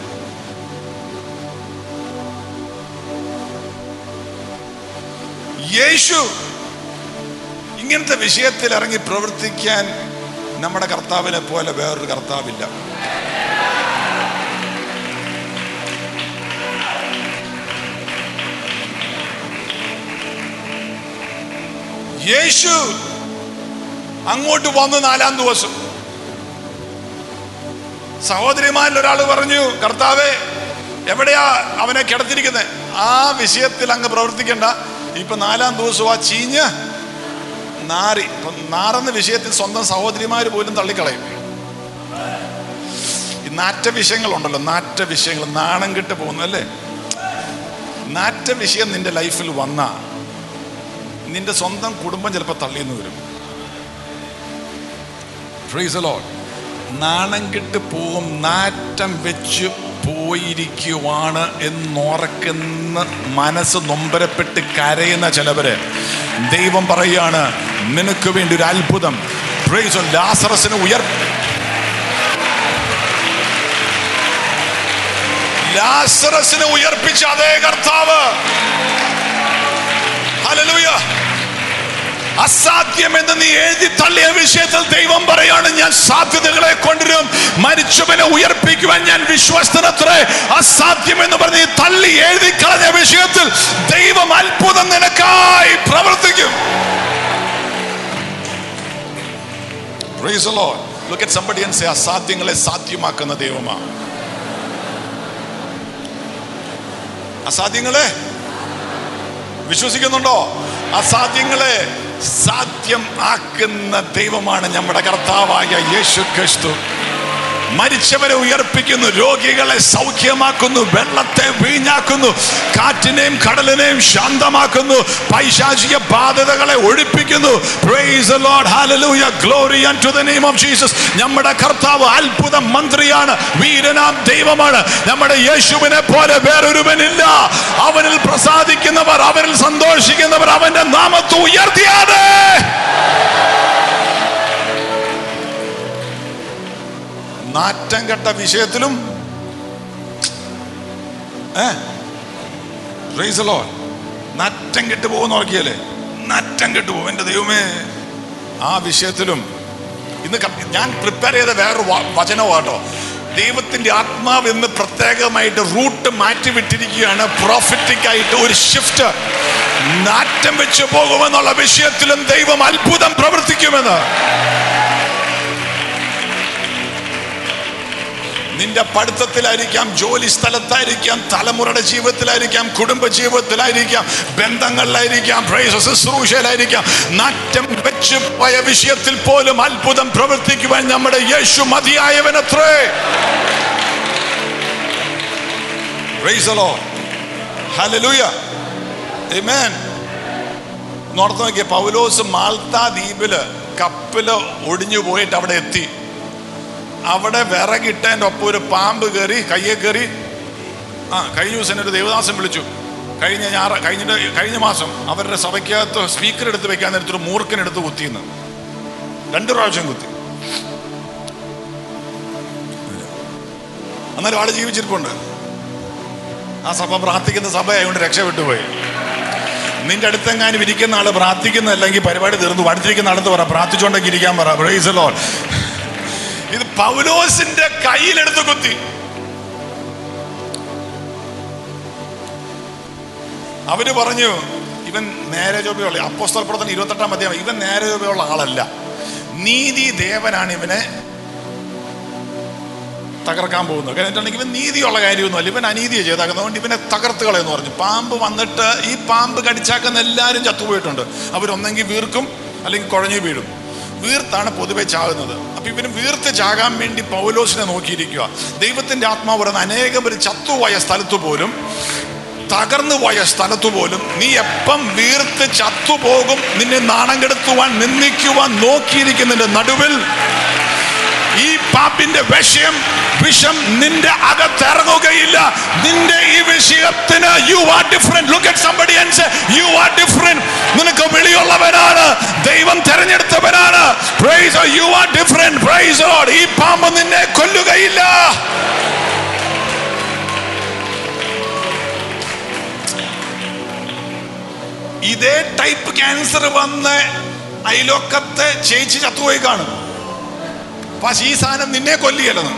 യേശു ഇങ്ങനത്തെ വിഷയത്തിൽ ഇറങ്ങി പ്രവർത്തിക്കാൻ നമ്മുടെ കർത്താവിനെ പോലെ വേറൊരു കർത്താവില്ല യേശു അങ്ങോട്ട് വന്നു നാലാം ദിവസം സഹോദരിമാരിൽ ഒരാൾ പറഞ്ഞു കർത്താവേ എവിടെയാ അവനെ കിടത്തിരിക്കുന്നത് ആ വിഷയത്തിൽ അങ്ങ് പ്രവർത്തിക്കണ്ട ഇപ്പൊ നാലാം ദിവസം ആ ചീഞ്ഞ് നാറി ഇപ്പൊ നാറെന്ന വിഷയത്തിൽ സ്വന്തം സഹോദരിമാര് പോലും തള്ളിക്കളയും ഈ നാറ്റ വിഷയങ്ങളുണ്ടല്ലോ നാറ്റ വിഷയങ്ങൾ നാണം കെട്ട് പോകുന്നല്ലേ നാറ്റ വിഷയം നിന്റെ ലൈഫിൽ വന്നാ നിന്റെ സ്വന്തം കുടുംബം ചിലപ്പോൾ തള്ളിയെന്ന് വരും Praise the Lord. നാണം കെട്ട് പോവും നാറ്റം വെച്ച് പോയിരിക്കുവാണ് എന്നോർക്കുന്ന മനസ്സ് നൊമ്പരപ്പെട്ട് കരയുന്ന ചിലവര് ദൈവം പറയാണ് നിനക്ക് വേണ്ടി ഒരു അത്ഭുതം Praise the Lord. ലാസറസിന് ഉയർ ലാസറസിനെ ഉയർപ്പിച്ച അതേ കർത്താവ് Hallelujah. അസാധ്യമെന്ന് നീ എഴുതി തള്ളിയ വിഷയത്തിൽ ദൈവം പറയാണ് ഞാൻ സാധ്യതകളെ കൊണ്ടുവരും മരിച്ചവനെ ഉയർപ്പിക്കുവാൻ ഞാൻ വിശ്വസ്തനത്രേ അസാധ്യമെന്ന് പറഞ്ഞ് നീ തള്ളി എഴുതി കളഞ്ഞ വിഷയത്തിൽ ദൈവം അത്ഭുതം നിനക്കായി പ്രവർത്തിക്കും Praise the Lord. Look at somebody and say അസാധ്യങ്ങളെ സാധ്യമാക്കുന്ന ദൈവമാണ് അസാധ്യങ്ങളെ വിശ്വസിക്കുന്നുണ്ടോ അസാധ്യങ്ങളെ സാധ്യം ആക്കുന്ന ദൈവമാണ് നമ്മുടെ കർത്താവായ യേശു ക്രിസ്തു മരിച്ചവരെ ഉയർപ്പിക്കുന്നു രോഗികളെ സൗഖ്യമാക്കുന്നു വെള്ളത്തെ വീഞ്ഞാക്കുന്നു കാറ്റിനെയും കടലിനെയും ശാന്തമാക്കുന്നു പൈശാചിക ബാധ്യതകളെ ഒഴിപ്പിക്കുന്നു Praise the Lord. Hallelujah. Glory unto the name of Jesus. നമ്മുടെ കർത്താവ് അത്ഭുത മന്ത്രിയാണ് വീരനാം ദൈവമാണ് നമ്മുടെ യേശുവിനെ പോലെ വേറൊരുവനില്ല അവനിൽ പ്രസാദിക്കുന്നവർ അവനിൽ സന്തോഷിക്കുന്നവർ അവന്റെ നാമത്തെ ഉയർത്തിയാണ് നാറ്റം കെട്ട വിഷയത്തിലും ഏ Praise the Lord. നറ്റം കെട്ട് പോകുന്ന നോക്കിയല്ലേ നറ്റം കെട്ട് പോകും എൻ്റെ ദൈവമേ ആ വിഷയത്തിലും ഇന്ന് ക- ഞാൻ പ്രിപ്പയർ ചെയ്ത വേറൊരു വ- വചനമാട്ടോ ദൈവത്തിന്റെ ആത്മാവ് ഇന്ന് പ്രത്യേകമായിട്ട് റൂട്ട് മാറ്റി വിട്ടിരിക്കുകയാണ് പ്രോഫിറ്റിക് ആയിട്ട് ഒരു ഷിഫ്റ്റ് നാറ്റം വെച്ച് പോകുമെന്നുള്ള വിഷയത്തിലും ദൈവം അത്ഭുതം പ്രവർത്തിക്കുമെന്ന് നിന്റെ പഠിത്തത്തിലായിരിക്കാം ജോലി സ്ഥലത്തായിരിക്കാം തലമുറയുടെ ജീവിതത്തിലായിരിക്കാം കുടുംബ ജീവിതത്തിലായിരിക്കാം ബന്ധങ്ങളിലായിരിക്കാം പ്രൈസ് ശുശ്രൂഷയിലായിരിക്കാം നാറ്റം വെച്ച് പോയ വിഷയത്തിൽ പോലും അത്ഭുതം പ്രവർത്തിക്കുവാൻ നമ്മുടെ യേശു മതിയായവനത്രേ Praise the Lord. Hallelujah. Amen. നോർത്ത് നോക്കിയ പൗലോസ് മാൾത്ത ദ്വീപില് കപ്പില് ഒടിഞ്ഞു പോയിട്ട് അവിടെ എത്തി അവിടെ വിറകിട്ടതിൻ്റെ ഒപ്പം ഒരു പാമ്പ് കയറി കയ്യെ കയറി ആ കഴിഞ്ഞ ദിവസം എന്നെ ഒരു ദേവദാസൻ വിളിച്ചു കഴിഞ്ഞ ഞായറ കഴിഞ്ഞിട്ട് കഴിഞ്ഞ മാസം അവരുടെ സഭയ്ക്കകത്ത് സ്പീക്കർ എടുത്ത് വെക്കാൻ നേരത്തെ ഒരു മൂർഖനെടുത്ത് കുത്തിയെന്ന് രണ്ടു പ്രാവശ്യം കുത്തി അന്നേരം ആള് ജീവിച്ചിരിപ്പുണ്ട് ആ സഭ പ്രാർത്ഥിക്കുന്ന സഭയായതുകൊണ്ട് രക്ഷപ്പെട്ടു പോയി നിന്റെ അടുത്തെങ്ങാനും ഇരിക്കുന്ന ആള് പ്രാർത്ഥിക്കുന്ന അല്ലെങ്കിൽ പരിപാടി തീർന്നു അടുത്തിരിക്കുന്ന അടുത്ത് പറ പ്രാർത്ഥിച്ചുകൊണ്ടൊക്കെ ഇരിക്കാൻ പറ പ്രൈസ് ലോൾ ഇത് പൗലോസിന്റെ കയ്യിലെടുത്ത് കുത്തി അവര് പറഞ്ഞു ഇവൻ നേരെ ചൊവ്വയുള്ള അപ്പോസ്തല പ്രവർത്തനം ഇരുപത്തെട്ടാം മധ്യം ഇവൻ നേരെ ചൊവ്വയുള്ള ആളല്ല നീതി ദേവനാണ് ഇവനെ തകർക്കാൻ പോകുന്നത് കാരണം എന്താണെങ്കിൽ ഇവൻ നീതിയുള്ള കാര്യമൊന്നുമല്ല ഇവൻ അനീതിയെ ചെയ്താക്കുന്നതുകൊണ്ട് ഇവനെ തകർത്ത് കളയെന്ന് പറഞ്ഞു പാമ്പ് വന്നിട്ട് ഈ പാമ്പ് കടിച്ചാക്കുന്ന എല്ലാവരും ചത്തുപോയിട്ടുണ്ട് അവരൊന്നെങ്കിൽ വീർക്കും അല്ലെങ്കിൽ കുഴഞ്ഞു വീഴും വീർത്താണ് പൊതുവെ ചാകുന്നത് അപ്പൊ ഇവന് വീർത്ത് ചാകാൻ വേണ്ടി പൗലോസിനെ നോക്കിയിരിക്കുക ദൈവത്തിന്റെ ആത്മാവ് പറയുന്ന അനേകം പേര് ചത്തുപോയ സ്ഥലത്ത് പോലും തകർന്നു പോയ സ്ഥലത്തു പോലും നീ എപ്പം വീർത്ത് ചത്തുപോകും നിന്നെ നാണം കെടുത്തുവാൻ നിന്ദിക്കുവാൻ നോക്കിയിരിക്കുന്നതിന്റെ നടുവിൽ ഈ പാപ്പിന്റെ വിഷയം വിഷം നിന്റെ അകത്തിറങ്ങുകയില്ല നിന്റെ ഈ വിഷയത്തിന് you are different look at somebody and say you are different നിനക്ക് വിളിയുള്ളവനാണ് ദൈവം തെരഞ്ഞെടുത്തവനാണ് praise you are different praise Lord ഈ പാമ്പ് നിന്നെ കൊല്ലുകയില്ല ഇതേ ടൈപ്പ് ക്യാൻസർ വന്ന് അയലോക്കത്തെ ചേച്ചി ചത്തുപോയി കാണും പക്ഷെ ഈ സാധനം നിന്നെ കൊല്ലിയല്ലെന്ന്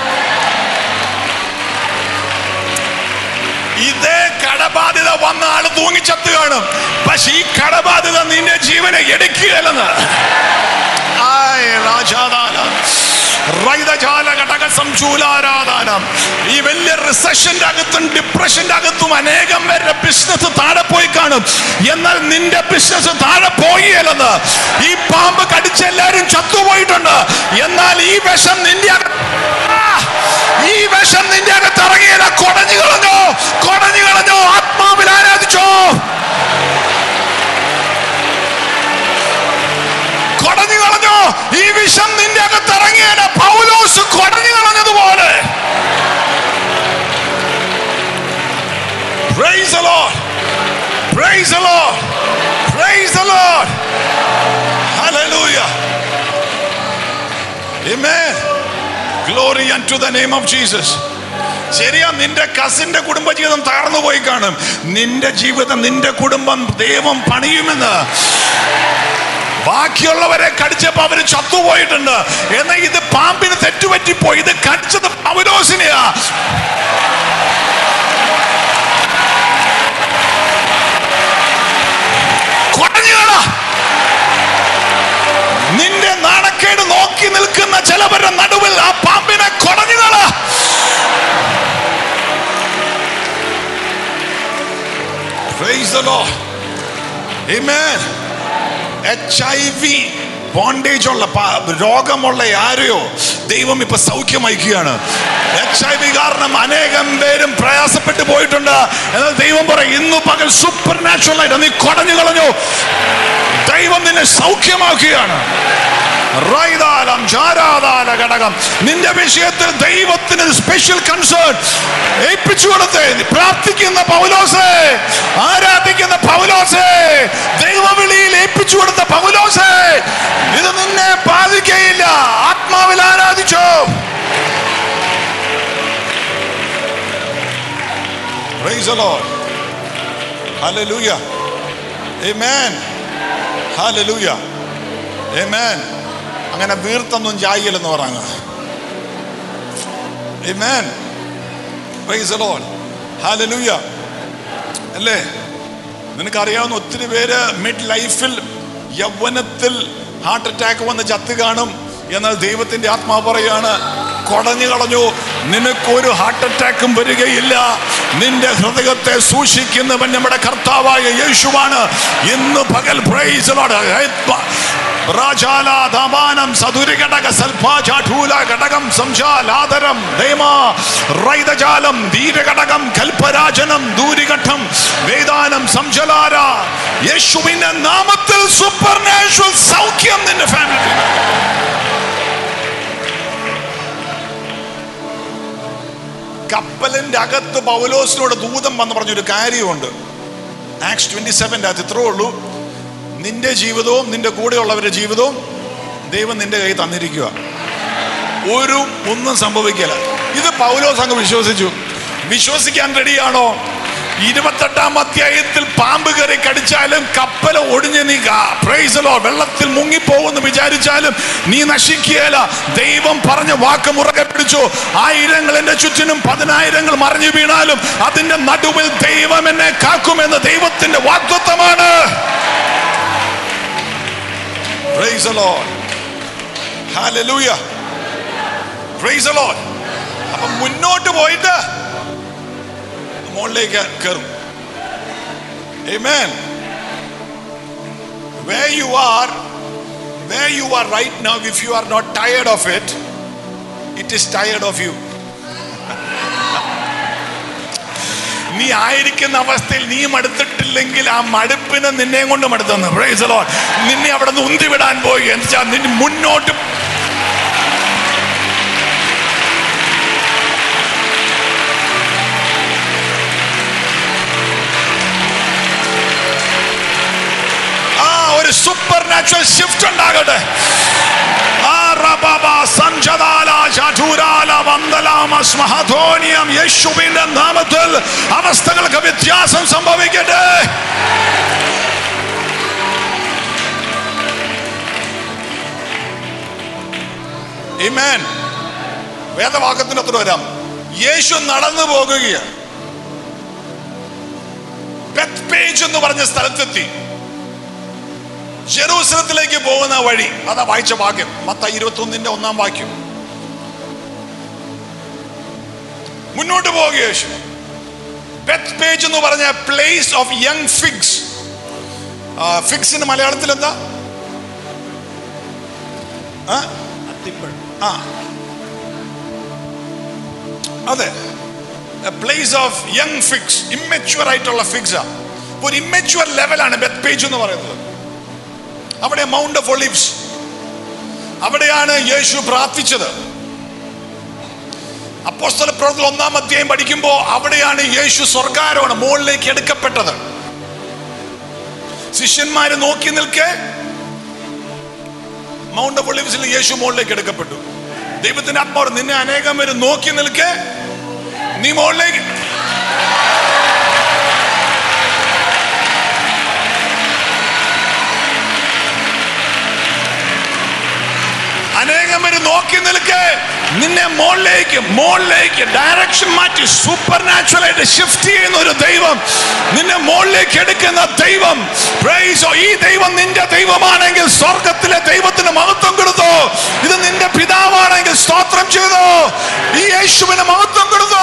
ഇതേ കടബാധ്യത വന്ന ആള് തൂങ്ങിച്ചത്ത് കാണും പക്ഷെ ഈ കടബാധ്യത നിന്റെ ജീവനെ എടുക്കുകയല്ലെന്ന് ആയ് രാജാദാനം. റൈതജാല ഘടക സംശൂലാരാധാനം. ഈ വലിയ റിസഷന്റെ അകത്തും ഡിപ്രഷന്റെ അകത്തും അനേകം പേരുടെ ബിസിനസ് താഴെ പോയി കാണും എന്നാൽ നിന്റെ ബിസിനസ് താഴെ പോയില്ലെന്ന് ഈ പാമ്പ് കടിച്ച എല്ലാരും ചത്തുപോയിട്ടുണ്ട് എന്നാൽ ഈ വിഷം നിന്റെ അക- ആ! ഈ വിഷം നിന്റെ അകത്ത് ഇറങ്ങിയില്ല കൊടഞ്ഞു കളഞ്ഞോ കൊടഞ്ഞു കളഞ്ഞോ ആത്മാവിൽ ആരാധിച്ചോ കൊടഞ്ഞു കളഞ്ഞോ ഈ വിഷം നിന്റെ അകത്ത് ഇറങ്ങിയത് പൗലോസ് കൊടഞ്ഞു കളഞ്ഞതുപോലെ Praise the Lord. Praise the Lord. Praise the Lord. Hallelujah. Amen. Glory unto the name of Jesus. ശരിയാ നിന്റെ കസിന്റെ കുടുംബജീവിതം തകർന്നു പോയി കാണും നിന്റെ ജീവിതം നിന്റെ കുടുംബം ദൈവം പണിയുമെന്ന് ബാക്കിയുള്ളവരെ കടിച്ചപ്പോ അവര് ചത്തുപോയിട്ടുണ്ട് എന്നാൽ ഇത് പാമ്പിന് തെറ്റുപറ്റിപ്പോയി ഇത് കടിച്ചത് പൗലോസിനെയാ കുടഞ്ഞുകള നിന്റെ നാണക്കേട് നോക്കി നിൽക്കുന്ന ചിലവരുടെ നടുവിൽ ആ പാമ്പിനെ കുടഞ്ഞുകള Praise the Lord. Amen. H I V bondage ഉള്ള പ- രോഗമുള്ള ആരെയോ ദൈവം ഇപ്പൊ സൗഖ്യം അയക്കുകയാണ് എച്ച് ഐ വി കാരണം അനേകം പേരും പ്രയാസപ്പെട്ടു പോയിട്ടുണ്ട് എന്നാൽ ദൈവം പറയും ഇന്ന് പകൽ സൂപ്പർ നാച്ചുറൽ ആയിട്ട് നീ കൊടഞ്ഞു കളഞ്ഞു ദൈവം നിന്നെ സൗഖ്യമാക്കുകയാണ് റൈതാലം ചാരാതാല ഘടകം നിന്റെ വിഷയത്തിൽ ദൈവത്തിന് സ്പെഷ്യൽ കൺസേൺ ഏൽപ്പിച്ചു കൊടുത്ത് പ്രാർത്ഥിക്കുന്ന പൗലോസേ ആരാധിക്കുന്ന പൗലോസേ ദൈവവിളിയിൽ ഏൽപ്പിച്ചു കൊടുത്ത പൗലോസേ ഇത് നിന്നെ ബാധിക്കയില്ല ആത്മാവിൽ ആരാധിച്ചോ Praise the Lord. Hallelujah. Amen. Hallelujah. Amen. അങ്ങനെ വീർത്തൊന്നും ചായയില്ലെന്ന് പറഞ്ഞു Amen. Praise the Lord. Hallelujah. അല്ലേ നിനക്കറിയാവുന്ന ഒത്തിരി പേര് മിഡ് ലൈഫിൽ യൗവനത്തിൽ ഹാർട്ട് അറ്റാക്ക് വന്ന് ചത്ത് കാണും എന്നാൽ ദൈവത്തിന്റെ ആത്മാവ് പറയാണ് കൊടഞ്ഞു കളഞ്ഞു നിനക്കൊരു ഹാർട്ട് അറ്റാക്കും വരികയില്ല നിന്റെ ഹൃദയത്തെ സൂക്ഷിക്കുന്നവൻ നമ്മുടെ കർത്താവായ യേശുവാണ് ഇന്ന് പകൽ പ്രൈസ് പ്രാചാലാധാമാനം സതുരിഘടക സൽപാചാഠൂല ഘടകം സംശാലാദരം ദൈമ റൈതജാലം ധീരഘടകം കൽപ്പരാജനം ദൂരിഘട്ടം വേദാനം സംശലാര യേശുവിന്റെ നാമത്തിൽ സൂപ്പർ നാച്ചുറൽ സൗഖ്യം നിന്റെ ഫാമിലി കപ്പലിന്റെ അകത്ത് പൗലോസിനോട് ദൂതം വന്ന് പറഞ്ഞൊരു കാര്യമുണ്ട് ആക്സ് ട്വന്റി സെവൻ്റെ അകത്ത് ഇത്രേ ഉള്ളൂ നിന്റെ ജീവിതവും നിന്റെ കൂടെയുള്ളവരുടെ ജീവിതവും ദൈവം നിന്റെ കയ്യിൽ തന്നിരിക്കുക ഒരു ഒന്നും സംഭവിക്കില്ല ഇത് പൗലോസ് അങ്ങ് വിശ്വസിച്ചു വിശ്വസിക്കാൻ റെഡിയാണോ ഇരുപത്തെട്ടാം അധ്യായത്തിൽ പാമ്പ് കയറി കടിച്ചാലും കപ്പൽ ഒടിഞ്ഞ് നീ പ്രൈസലോ വെള്ളത്തിൽ മുങ്ങിപ്പോകുമെന്ന് വിചാരിച്ചാലും നീ നശിക്കുകയില്ല ദൈവം പറഞ്ഞ വാക്ക് മുറകെ പിടിച്ചു ആയിരങ്ങൾ എന്റെ ചുറ്റിനും പതിനായിരങ്ങൾ മറിഞ്ഞു വീണാലും അതിന്റെ നടുവിൽ ദൈവം എന്നെ കാക്കുമെന്ന് ദൈവത്തിന്റെ വാഗ്ദത്വമാണ് Praise the Lord. Hallelujah. Praise the Lord. അപ്പൊ മുന്നോട്ട് പോയിട്ട് മുകളിലേക്ക് കയറും Amen. Where you are, where you are right now, if you are not tired of it, it is tired of you. നീ ആയിരിക്കുന്ന അവസ്ഥയിൽ നീ മടുത്തിട്ടില്ലെങ്കിൽ ആ മടുപ്പിന് നിന്നെ കൊണ്ട് മടുത്തെന്ന് Praise the Lord. നിന്നെ അവിടെ നിന്ന് ഉന്തി വിടാൻ പോയി എന്ന് വെച്ചാൽ നിന്നെ മുന്നോട്ട് ആ ഒരു സൂപ്പർ നാച്ചുറൽ ഷിഫ്റ്റ് ഉണ്ടാകട്ടെ ആ റബബ സഞ്ചദാല ചാഠൂരാല വന്ദലാമ സ്മഹധോനിയം യേശുവിന്റെ നാമത്തിൽ അവസ്ഥകൾക്ക് വ്യത്യാസം സംഭവിക്കട്ടെ Amen. വേദവാക്യത്തിന് അത്ര വരാം യേശു നടന്നു പോകുകയാണ് ബെത്പേജ് എന്ന് പറഞ്ഞ സ്ഥലത്തെത്തി ജെറൂസലത്തിലേക്ക് പോകുന്ന വഴി അതാ വായിച്ച വാക്യം മത്ത ഇരുപത്തി ഒന്നിന്റെ ഒന്നാം വാക്യം മുന്നോട്ട് പോവുക യേശു ബെത്ത് പേജ് എന്ന് പറഞ്ഞ പ്ലേസ് ഓഫ് യങ് ഫിഗ്സ് ഫിഗ്സിന് മലയാളത്തിൽ എന്താ ആ? ആ അതെ place of young figs immature ആയിട്ടുള്ള ഫിഗ്സ് ഒരു ഇമ്മച്വർ ലെവലാണ് ബെത്ത് പേജ് എന്ന് പറയുന്നത് അവിടെ മൗണ്ട് ഓഫ് ഒളിവ്സ് അവിടെയാണ് യേശു പ്രാർത്ഥിച്ചത് അപ്പോസ്തല പ്രവർത്തനം ഒന്നാം അധ്യായം പഠിക്കുമ്പോൾ അവിടെയാണ് യേശു സ്വർഗാരോഹണം മുകളിലേക്ക് എടുക്കപ്പെട്ടത് ശിഷ്യന്മാര് നോക്കി നിൽക്കെ മൗണ്ട് ഓഫ് ഒളിവ്സിൽ യേശു മുകളിലേക്ക് എടുക്കപ്പെട്ടു ദൈവത്തിന്റെ ആത്മാവ് നിന്നെ അനേകം പേര് നോക്കി നിൽക്കെ നീ മുകളിലേക്ക് അനേകം പേര് നോക്കി നിൽക്കെ നിന്നെ മുകളിലേക്ക് മുകളിലേക്ക് ഡയറക്ഷൻ മാറ്റി സൂപ്പർ നാച്ചുറൽ ആയിട്ട് ഷിഫ്റ്റ് ചെയ്യുന്ന ഒരു ദൈവം നിന്നെ മുകളിലേക്ക് എടുക്കുന്ന ദൈവം Praise the- ഈ ദൈവം നിന്റെ ദൈവമാണെങ്കിൽ സ്വർഗത്തിലെ ദൈവത്തിന് മഹത്വം കൊടുത്തോ ഇത് നിന്റെ പിതാവാണെങ്കിൽ സ്തോത്രം ചെയ്തോ ഈ യേശുവിന് മഹത്വം കൊടുത്തോ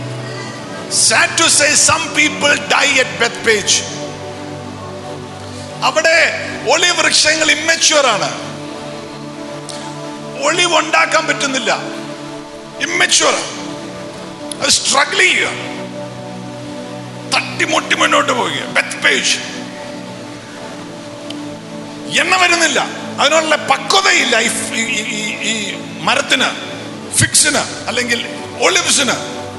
Sad to say, some people die at Bethpage. അവിടെ ഒളിവ് വൃക്ഷങ്ങൾ ഇമ്മച്വർ ആണ് ഒളിവ് ഉണ്ടാക്കാൻ പറ്റുന്നില്ല ഇമ്മച്വർ അത് സ്ട്രഗിൾ ചെയ്യുക തട്ടിമുട്ടി മുന്നോട്ട് പോവുക ബെത്ത് പേജ് എണ്ണ വരുന്നില്ല അതിനുള്ള പക്വതയില്ല ഈ ഈ- ഈ- ഈ മരത്തിന് ഫിക്സിന് അല്ലെങ്കിൽ ഒലിവ്സിന്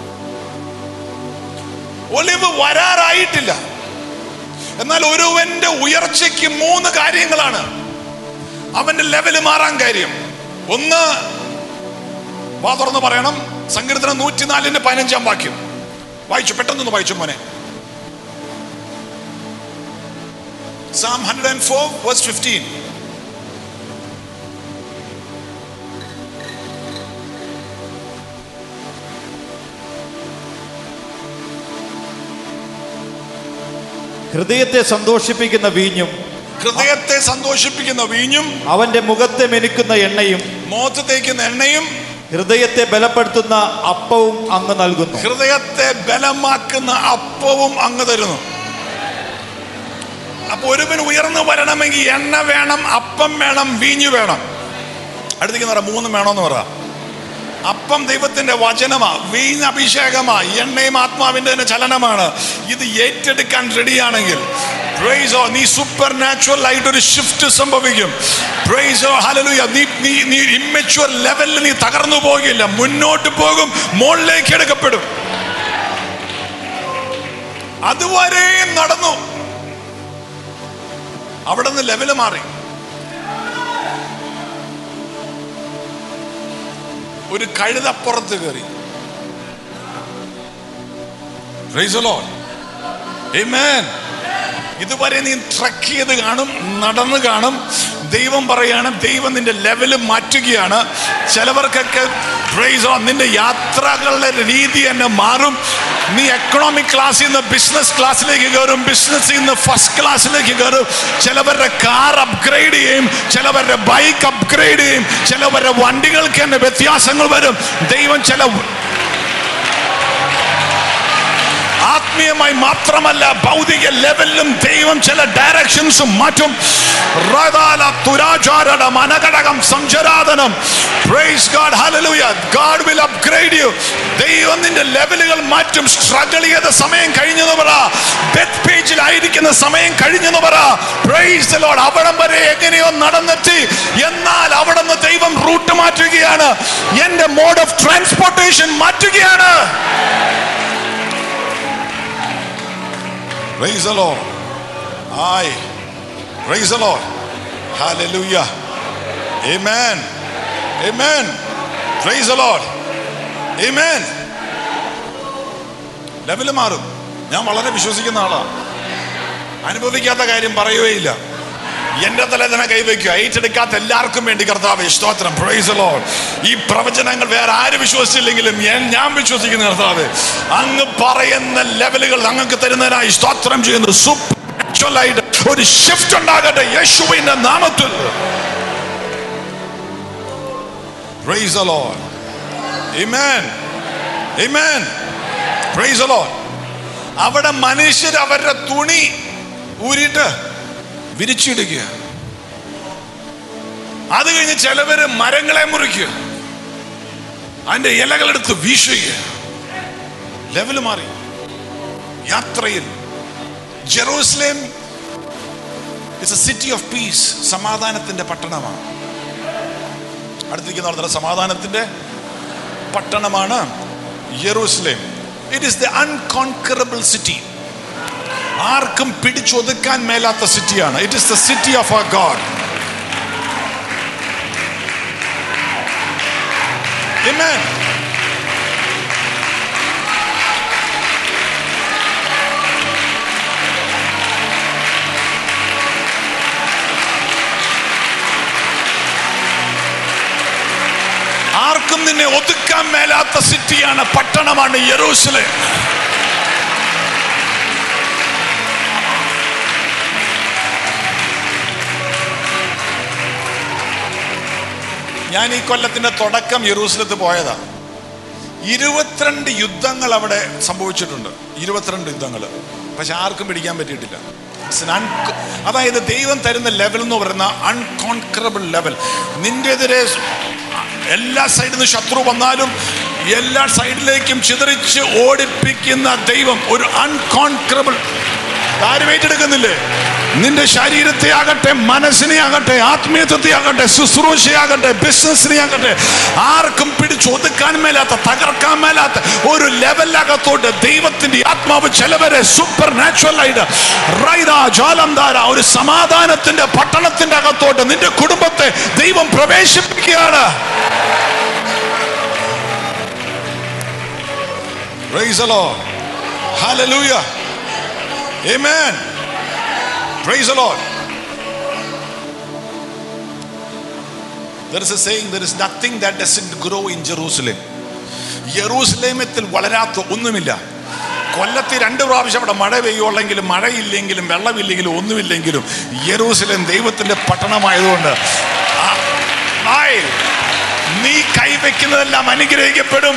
ഒലിവ് വരാറായിട്ടില്ല എന്നാൽ ഒരുവന്റെ ഉയർച്ചയ്ക്ക് മൂന്ന് കാര്യങ്ങളാണ് അവന്റെ ലെവല് മാറാൻ കാര്യം ഒന്ന് വാ തുറന്ന് പറയണം സങ്കീർത്തനം നൂറ്റിനാലിന്റെ പതിനഞ്ചാം വാക്യം വായിച്ചു പെട്ടെന്നൊന്ന് വായിച്ചു മോനെ Psalm 104 verse 15 ഹൃദയത്തെ സന്തോഷിപ്പിക്കുന്ന വീഞ്ഞും ഹൃദയത്തെ സന്തോഷിപ്പിക്കുന്ന വീഞ്ഞും അവന്റെ മുഖത്തെ മെനുക്കുന്ന എണ്ണയും മോത്ത് തേക്കുന്ന എണ്ണയും ഹൃദയത്തെ ബലപ്പെടുത്തുന്ന അപ്പവും അങ്ങ് നൽകുന്നു ഹൃദയത്തെ ബലമാക്കുന്ന അപ്പവും അങ്ങ് തരുന്നു അപ്പൊ ഒരുവൻ ഉയർന്നു വരണമെങ്കിൽ എണ്ണ വേണം അപ്പം വേണം വീഞ്ഞു വേണം അടുത്തേക്ക് പറ മൂന്നും വേണമെന്ന് പറ അപ്പം ദൈവത്തിന്റെ വചനമാ വീഞ്ഞ് അഭിഷേകമാ എണ്ണയും ആത്മാവിന്റെ തന്നെ ചലനമാണ് ഇത് ഏറ്റെടുക്കാൻ റെഡിയാണെങ്കിൽ പ്രൈസോ നീ സൂപ്പർ നാച്ചുറൽ ആയിട്ട് ഒരു ഷിഫ്റ്റ് സംഭവിക്കും പ്രൈസോ ഹലലുയ നീ നീ നീ ഇമ്മച്വർ ലെവലിൽ നീ തകർന്നു പോകില്ല മുന്നോട്ട് പോകും മുകളിലേക്ക് എടുക്കപ്പെടും അതുവരെ നടന്നു അവിടെ നിന്ന് ലെവല് മാറി ഒരു കഴുതപ്പുറത്ത് കയറി Praise the Lord. Amen. ഇതുവരെ നീ ട്രക്ക് ചെയ്ത് കാണും നടന്ന് കാണും ദൈവം പറയാണ് ദൈവം നിന്റെ ലെവല് മാറ്റുകയാണ് ചിലവർക്കൊക്കെ പ്രൈസ് ഓൺ നിന്റെ യാത്രകളുടെ രീതി തന്നെ മാറും നീ എക്കണോമിക് ക്ലാസ്സിൽ നിന്ന് ബിസിനസ് ക്ലാസ്സിലേക്ക് കയറും ബിസിനസ്സിൽ നിന്ന് ഫസ്റ്റ് ക്ലാസ്സിലേക്ക് കയറും ചിലവരുടെ കാർ അപ്ഗ്രേഡ് ചെയ്യും ചിലവരുടെ ബൈക്ക് അപ്ഗ്രേഡ് ചെയ്യും ചിലവരുടെ വണ്ടികൾക്ക് തന്നെ വ്യത്യാസങ്ങൾ വരും ദൈവം ചില ആത്മീയമായി മാത്രമല്ല ഭൗതിക ലെവലിലും ദൈവം ചില ഡയറക്ഷൻസും മാറ്റും റദാല തുരാചാരട മനഘടകം സംചരാതനം പ്രൈസ് ഗാഡ് ഹല്ലേലൂയ ഗാഡ് വിൽ അപ്ഗ്രേഡ് യു ദൈവം നിന്റെ ലെവലുകൾ മാറ്റും സ്ട്രഗിൾ ചെയ്ത സമയം കഴിഞ്ഞെന്ന് പറ ഡെത്ത് പേജിൽ ആയിരിക്കുന്ന സമയം കഴിഞ്ഞെന്ന് പറ പ്രൈസ് ലോഡ് അവിടം വരെ എങ്ങനെയോ നടന്നെത്തി എന്നാൽ അവിടെ നിന്ന് ദൈവം റൂട്ട് മാറ്റുകയാണ് എന്റെ മോഡ് ഓഫ് ട്രാൻസ്പോർട്ടേഷൻ മാറ്റുകയാണ് Praise the Lord. Aye. Praise the Lord. Hallelujah. Amen. Amen. Praise the Lord. Amen. Level മാറും ഞാൻ വളരെ വിശ്വസിക്കുന്ന ആളാ അനുഭവിക്കാത്ത കാര്യം പറയുകയില്ല എന്റെ തല തന്നെ കൈവയ്ക്കുക ഏറ്റെടുക്കാത്ത എല്ലാവർക്കും വേണ്ടി കർത്താവ് സ്തോത്രം പ്രൈസ് ലോഡ് ഈ പ്രവചനങ്ങൾ വേറെ ആര് വിശ്വസിച്ചില്ലെങ്കിലും ഞാൻ ഞാൻ വിശ്വസിക്കുന്ന കർത്താവ് അങ്ങ് പറയുന്ന ലെവലുകൾ അങ്ങക്ക് തരുന്നതിനായി സ്തോത്രം ചെയ്യുന്നു സൂപ്പർ ആയിട്ട് ഒരു ഷിഫ്റ്റ് ഉണ്ടാകട്ടെ യേശുവിന്റെ നാമത്തിൽ praise the Lord Amen Amen Praise the Lord അവിടെ മനുഷ്യർ അവരുടെ തുണി ഊരിയിട്ട് വിരിച്ചിടുക അത് കഴിഞ്ഞ് ചിലവര് മരങ്ങളെ മുറിക്കുക അതിന്റെ ഇലകളെടുത്ത് വീശുക ലെവല് മാറി യാത്രയിൽ Jerusalem it's a city of peace സമാധാനത്തിന്റെ പട്ടണമാണ് അടുത്തിരിക്കുന്ന പറഞ്ഞ സമാധാനത്തിന്റെ പട്ടണമാണ് യെറൂസലേം it is the unconquerable city ആർക്കും പിടിച്ചൊതുക്കാൻ മേലാത്ത സിറ്റിയാണ് it is the city of our God Amen. ആർക്കും നിന്നെ ഒതുക്കാൻ മേലാത്ത സിറ്റിയാണ് പട്ടണമാണ് യെറൂസലേം ഞാൻ ഈ കൊല്ലത്തിന്റെ തുടക്കം യെറൂസലത്ത് പോയതാ ഇരുപത്തിരണ്ട് യുദ്ധങ്ങൾ അവിടെ സംഭവിച്ചിട്ടുണ്ട് ഇരുപത്തിരണ്ട് യുദ്ധങ്ങൾ പക്ഷെ ആർക്കും പിടിക്കാൻ പറ്റിയിട്ടില്ല അതായത് ദൈവം തരുന്ന ലെവൽ എന്ന് പറയുന്ന അൺകോൺക്രബിൾ ലെവൽ നിന്റെതിരെ എല്ലാ സൈഡിൽ നിന്ന് ശത്രു വന്നാലും എല്ലാ സൈഡിലേക്കും ചിതറിച്ച് ഓടിപ്പിക്കുന്ന ദൈവം ഒരു അൺകോൺക്രബിൾ ആരും ഏറ്റെടുക്കുന്നില്ലേ നിന്റെ ശരീരത്തെ ആകട്ടെ മനസ്സിനെ ആകട്ടെ ആത്മീയത്വത്തെ ആകട്ടെ ശുശ്രൂഷയാകട്ടെ ബിസിനസ്സിനെ ആകട്ടെ ആർക്കും പിടിച്ചൊതുക്കാൻ മേലാത്ത തകർക്കാൻ മേലാത്ത ഒരു ലെവലകത്തോട്ട് ദൈവത്തിന്റെ ആത്മാവ് ചിലവരെ സൂപ്പർ നാച്ചുറൽ ആയിട്ട് റൈദ ജാലംധാര ഒരു സമാധാനത്തിന്റെ പട്ടണത്തിന്റെ അകത്തോട്ട് നിന്റെ കുടുംബത്തെ ദൈവം പ്രവേശിപ്പിക്കുകയാണ് Praise the Lord. Hallelujah. Amen. Praise the Lord. There is a saying, there is nothing that doesn't grow in Jerusalem. യെറൂസലേമത്തിൽ വളരാത്ത ഒന്നുമില്ല കൊല്ലത്തിൽ രണ്ട് പ്രാവശ്യം അവിടെ മഴ പെയ്യുള്ളെങ്കിലും മഴയില്ലെങ്കിലും വെള്ളമില്ലെങ്കിലും ഒന്നുമില്ലെങ്കിലും യെറൂസലേം ദൈവത്തിന്റെ പട്ടണമായതുകൊണ്ട് ആ- ആയ്, നീ കൈവയ്ക്കുന്നതെല്ലാം അനുഗ്രഹിക്കപ്പെടും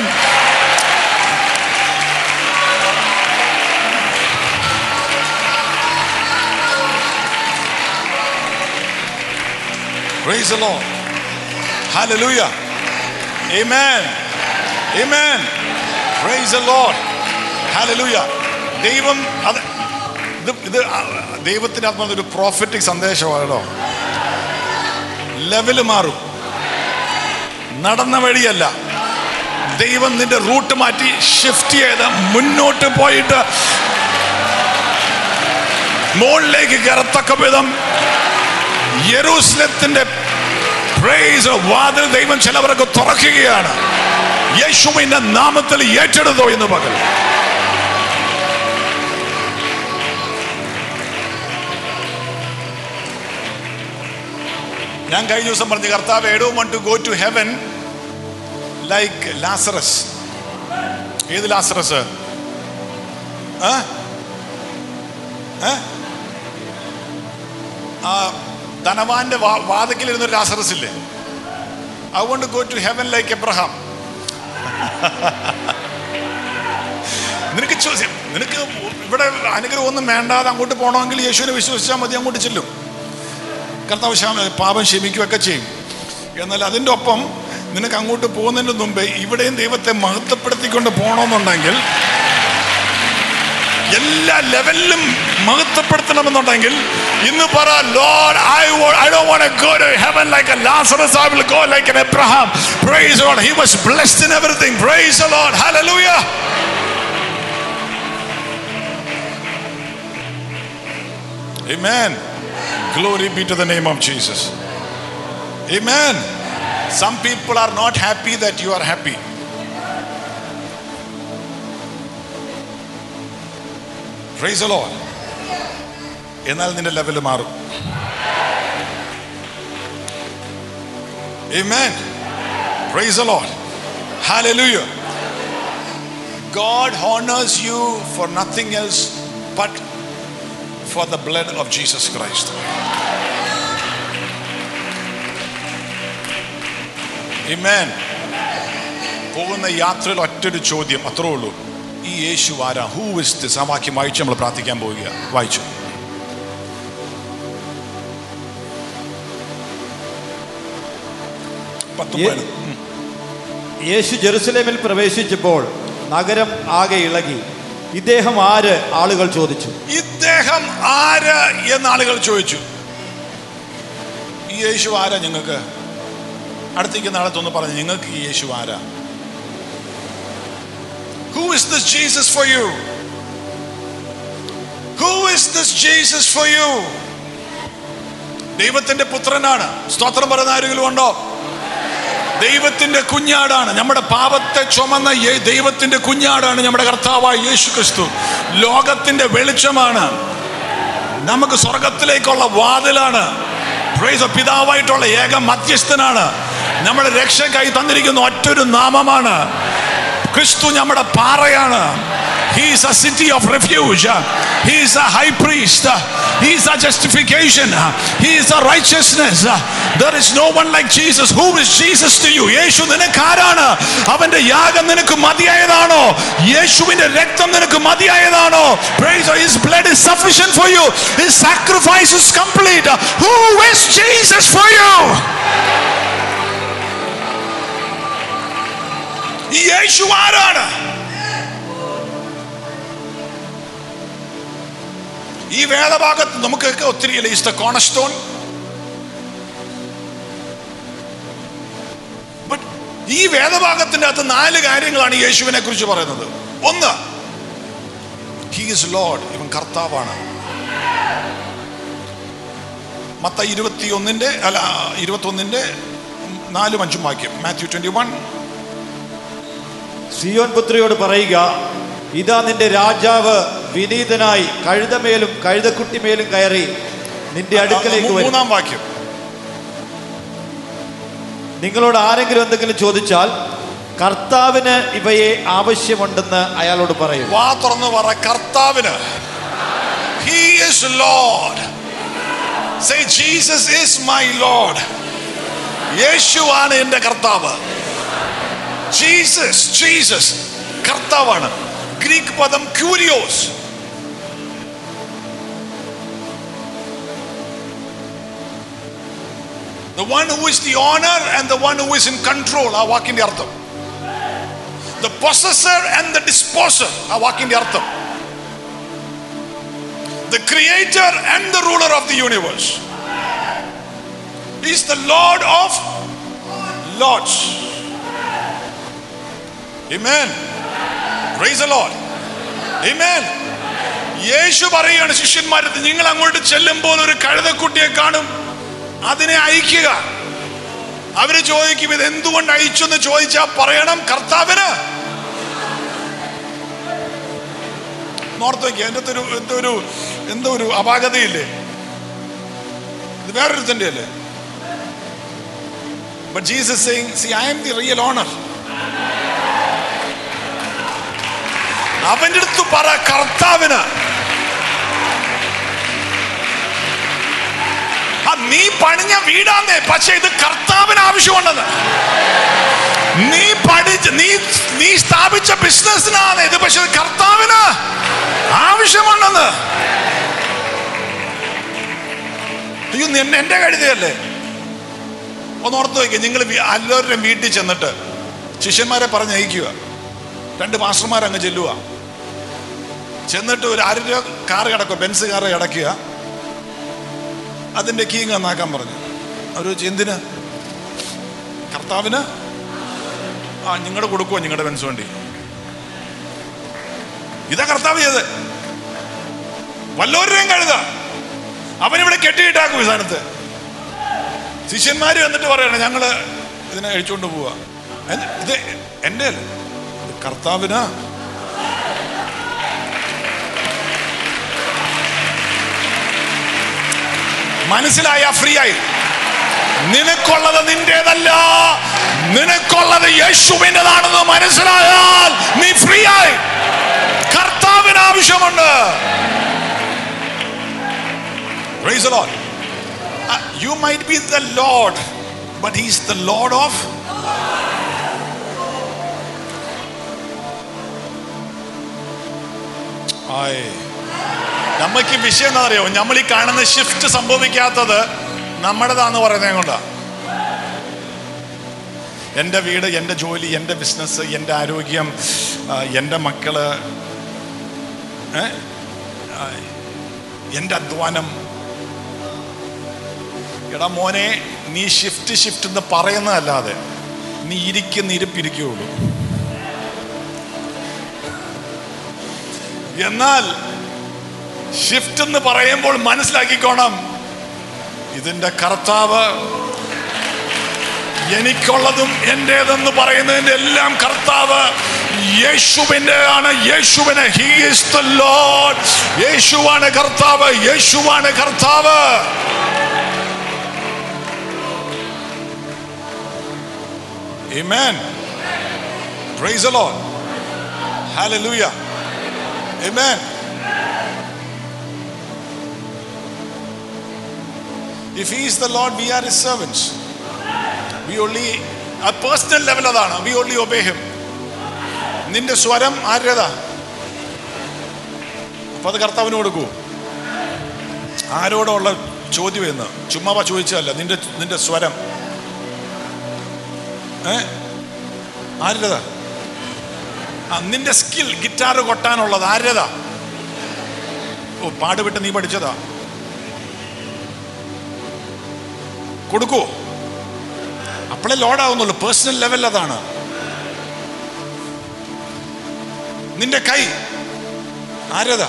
Praise the Lord. Hallelujah. Amen. Amen. Praise the Lord. Hallelujah. ദൈവം അത് ഇത് ഇത് ദൈവത്തിന് അത് ഒരു പ്രോഫറ്റിക് സന്ദേശമാണോ ലെവല് മാറും നടന്ന വഴിയല്ല ദൈവം നിന്റെ റൂട്ട് മാറ്റി ഷിഫ്റ്റ് ചെയ്ത് മുന്നോട്ട് പോയിട്ട് മുകളിലേക്ക് കയറത്തക്ക വിധം യെരൂസലത്തിന്റെ പ്രൈസ് വാതിൽ ദൈവം ചിലവർക്ക് തുറക്കുകയാണ് യേശുവിന്റെ നാമത്തിൽ ഏറ്റെടുത്തോ എന്ന് പകൽ ഞാൻ കഴിഞ്ഞ ദിവസം പറഞ്ഞു കർത്താവ് എഡോ want to go to heaven like Lazarus ഏത് ലാസറസ് ആ ഏ? ആ ധനവാന്റെ വാ വാതക്കിലിരുന്ന ഒരു ലാസറസ് ഇല്ലേ I want go to heaven like Abraham നിനക്ക് ചോദ്യം നിനക്ക് ഇവിടെ അനുഗ്രഹം ഒന്നും വേണ്ടാതെ അങ്ങോട്ട് പോകണമെങ്കിൽ യേശുവിനെ വിശ്വസിച്ചാൽ മതി അങ്ങോട്ട് ചെല്ലും കർത്താവ് ശാമ- പാപം ക്ഷമിക്കുകയൊക്കെ ചെയ്യും എന്നാൽ അതിൻ്റെ ഒപ്പം നിനക്ക് അങ്ങോട്ട് പോകുന്നതിന് മുമ്പേ ഇവിടെയും ദൈവത്തെ മഹത്വപ്പെടുത്തിക്കൊണ്ട് പോകണമെന്നുണ്ടെങ്കിൽ എല്ലാ ലെവലിലും മഹത്വപ്പെടുത്തണമെന്നുണ്ടെങ്കിൽ ഇന്ന് പറ Lord I I don't want to go to heaven like a Lazarus I will go like an Abraham praise Lord he was blessed in everything praise the Lord ഹല്ലേലൂയ Amen. Glory be to the name of Jesus. Amen. Some people are not happy that you are happy. Praise the Lord. എന്നാൽ നിന്റെ level മാറും Amen. Praise the Lord. Hallelujah. God honors you for nothing else but for the blood of Jesus Christ. Amen. പോകുന്ന യാത്രയിൽ ഒറ്റൊരു ചോദ്യം അത്രേ ഉള്ളൂ ഈ യേശു ആരാ ഹൂ ഇസ് ദിസ് ആ വാക്യം വായിച്ച് നമ്മൾ പ്രാർത്ഥിക്കാൻ പോവുക വായിച്ചു പത്ത് യേ- പതിനൊന്ന്. യേശു ജെറുസലേമിൽ പ്രവേശിച്ചപ്പോൾ നഗരം ആകെ ഇളകി ഇദ്ദേഹം ആര് ആളുകൾ ചോദിച്ചു ഇദ്ദേഹം ആര് എന്ന് ആളുകൾ ചോദിച്ചു ഈ യേശു ആരാ നിങ്ങൾക്ക് അടുത്തേക്ക് നാളത്തൊന്ന് പറഞ്ഞു നിങ്ങൾക്ക് ഈ യേശു ആരാ who is this Jesus for you who is this Jesus for you ദൈവത്തിന്റെ പുത്രനാണ് സ്തോത്രം പറയുന്ന ആരെങ്കിലും ഉണ്ടോ ദൈവത്തിന്റെ കുഞ്ഞാടാണ് നമ്മുടെ പാപത്തെ ചുമന്ന യേ- ദൈവത്തിന്റെ കുഞ്ഞാടാണ് നമ്മുടെ കർത്താവായ യേശു ക്രിസ്തു ലോകത്തിന്റെ വെളിച്ചമാണ് നമുക്ക് സ്വർഗത്തിലേക്കുള്ള വാതിലാണ് Praise the പിതാവായിട്ടുള്ള ഏക മധ്യസ്ഥനാണ് നമ്മുടെ രക്ഷക്കായി തന്നിരിക്കുന്ന ഒറ്റൊരു നാമമാണ് ക്രിസ്തു നമ്മുടെ പാറയാണ് He is a city of refuge. He is a high priest. He is a justification. He is a righteousness. There is no one like Jesus. Who is Jesus to you? യേശു നിനക്ക് ആരാണ് അവന്റെ യാഗം നിനക്ക് മതിയായതാണോ യേശുവിന്റെ രക്തം നിനക്ക് മതിയായതാണോ Praise God. His blood is sufficient for you. His sacrifice is complete. Who is Jesus for you? ഈ യേശു ആരാണ് ഈ വേദഭാഗത്ത് നമുക്കൊക്കെ ഒത്തിരി ഈസ് ദ കോണസ്റ്റോൺ ബട്ട് ഈ വേദഭാഗത്തിന്റെ അകത്ത് നാല് കാര്യങ്ങളാണ് യേശുവിനെ കുറിച്ച് പറയുന്നത് ഒന്ന് ഹി ഈസ് ലോഡ് ഇവൻ കർത്താവാണ് മത്ത ഇരുപത്തി ഒന്നിന്റെ അല്ല ഇരുപത്തി ഒന്നിന്റെ നാലും അഞ്ചും വാക്യം മാത്യു ട്വന്റി വൺ സിയോൻ പുത്രിയോട് പറയുക ഇതാ നിന്റെ രാജാവ് വിനീതനായി കഴുതമേലും കഴുതക്കുട്ടിമേലും കയറി നിന്റെ അടുക്കലേക്ക് വരും മൂന്നാം വാക്യം നിങ്ങളോട് ആരെങ്കിലും എന്തെങ്കിലും ചോദിച്ചാൽ കർത്താവിന് ഇവയെ ആവശ്യമുണ്ടെന്ന് അയാളോട് പറയും വാ തുറന്ന് പറ കർത്താവിന് he is Lord say Jesus is my Lord യേശുവാണ് എൻ്റെ കർത്താവ് ജീസസ് ജീസസ് കർത്താവാണ് ഗ്രീക്ക് പദം ക്യൂരിയോസ് The one who is the honor and the one who is in control ആ വാക്കിന്റെ അർത്ഥം the possessor and the disposer ആ വാക്കിന്റെ അർത്ഥം the creator and the ruler of the universe He is the lord of lords amen praise the lord amen യേശു പറയുകയാണ് ശിഷ്യന്മാരത്ത് നിങ്ങൾ അങ്ങോട്ട് ചെല്ലുമ്പോൾ ഒരു കഴുതക്കുട്ടിയെ കാണും അതിനെ അയക്കുക അവര് ചോദിക്കും ഇത് എന്തുകൊണ്ട് അയച്ചു എന്ന് ചോദിച്ചാൽ പറയണം കർത്താവിന് നോർത്ത് നോക്കി എൻ്റെ ഒരു എന്തോ ഒരു എന്തോ ഒരു അപാകതയില്ലേ ഇത് വേറൊരുത്തൻ്റെ അല്ലേ but Jesus saying see I'm the real owner അവന്റെ അടുത്ത് പറ കർത്താവിന് ആ നീ പണിഞ്ഞ വീടാന്നേ പക്ഷെ ഇത് കർത്താവിന് ആവശ്യമുണ്ടെന്ന് നീ പഠിച്ച നീ നീ സ്ഥാപിച്ച ബിസിനസ്സിനാണ് ഇത് പക്ഷെ ഇത് കർത്താവിന് ആവശ്യമുണ്ടെന്ന് അയ്യോ നിന്നെ എന്റെ കഴുതയല്ലേ ഒന്ന് ഓർത്ത് വയ്ക്കുക നിങ്ങൾ എല്ലാവരുടെയും വീട്ടിൽ ചെന്നിട്ട് ശിഷ്യന്മാരെ പറഞ്ഞയക്കുക രണ്ട് മാസ്റ്റർമാർ അങ്ങ് ചെല്ലുക ചെന്നിട്ട് ഒരു ആരുടെ കാർ കിടക്കുക ബെൻസ് കാർ കിടക്കുക അതിന്റെ കീ നന്നാക്കാൻ പറഞ്ഞു അവർ ചോദിച്ചു എന്തിന് കർത്താവിന് ആ നിങ്ങളുടെ കൊടുക്കുമോ നിങ്ങളുടെ ബെൻസ് വണ്ടി ഇതാ കർത്താവ് ചെയ്ത് വല്ലവരുടെയും കഴുത അവനിവിടെ കെട്ടിയിട്ടാക്കും ഈ സ്ഥാനത്ത് ശിഷ്യന്മാര് വന്നിട്ട് പറയണം ഞങ്ങള് ഇതിനെ അഴിച്ചുകൊണ്ട് പോവാ എന്ത്? ഇത് എൻ്റെ അല്ല ഇത് കർത്താവിന് മനസ്സിലായ ഫ്രീ ആയി നിനക്കുള്ളത് നിന്റേതല്ല നിനക്കുള്ളത് യേശുവിൻ്റെതാണെന്ന് മനസ്സിലായാൽ നീ ഫ്രീ ആയി കർത്താവിന് ആവശ്യമുണ്ട് Praise the Lord. Uh, you might be the Lord, but He's the Lord of. ആയ്. നമ്മക്ക് വിഷയം എന്താ അറിയോ നമ്മൾ ഈ കാണുന്ന ഷിഫ്റ്റ് സംഭവിക്കാത്തത് നമ്മുടേതാന്ന് പറയുന്നത് കൊണ്ടാ എൻ്റെ വീട് എൻ്റെ ജോലി എൻ്റെ ബിസിനസ് എൻ്റെ ആരോഗ്യം ആ, എൻ്റെ മക്കള് ഏ? ആ, എൻ്റെ അധ്വാനം എടാ മോനെ നീ ഷിഫ്റ്റ് ഷിഫ്റ്റ് എന്ന് പറയുന്നതല്ലാതെ നീ ഇരിക്കുന്ന ഇരിപ്പിരിക്കുകയുള്ളൂ എന്നാൽ ഷിഫ്റ്റ് എന്ന് പറയുമ്പോൾ മനസ്സിലാക്കിക്കോണം ഇതിന്റെ കർത്താവ് എനിക്കുള്ളതും എൻ്റെതെന്ന് പറയുന്നതിന്റെ എല്ലാം കർത്താവ് യേശുവിന്റെ ആണ് യേശുവിന് ഹി ഈസ് ദ ലോഡ് യേശുവാണ് കർത്താവ് യേശുവാണ് കർത്താവ് Amen. Praise the Lord. Hallelujah. Amen. If He is the Lord, we are His servants. We only, ആ പേഴ്സണൽ ലെവൽ അതാണ് വി ഓൺലി ഒബേ ഹിം നിന്റെ സ്വരം ആരുടേതാ അപ്പൊ അത് കർത്താവിന് കൊടുക്കൂ ആരോടുള്ള ചോദ്യം എന്ന് ചുമ്മാ ചോദിച്ചതല്ല നിന്റെ നിന്റെ സ്വരം ഏ ആരുടേതാ ആ നിന്റെ സ്കിൽ ഗിറ്റാർ കൊട്ടാനുള്ളത് ആരുടേതാ ഓ പാടുവിട്ട് നീ പഠിച്ചതാ കൊടുക്കൂ അപ്പോഴേ ലോഡാവുന്നുള്ളൂ പേഴ്സണൽ ലെവൽ അതാണ് നിന്റെ കൈ ആരതാ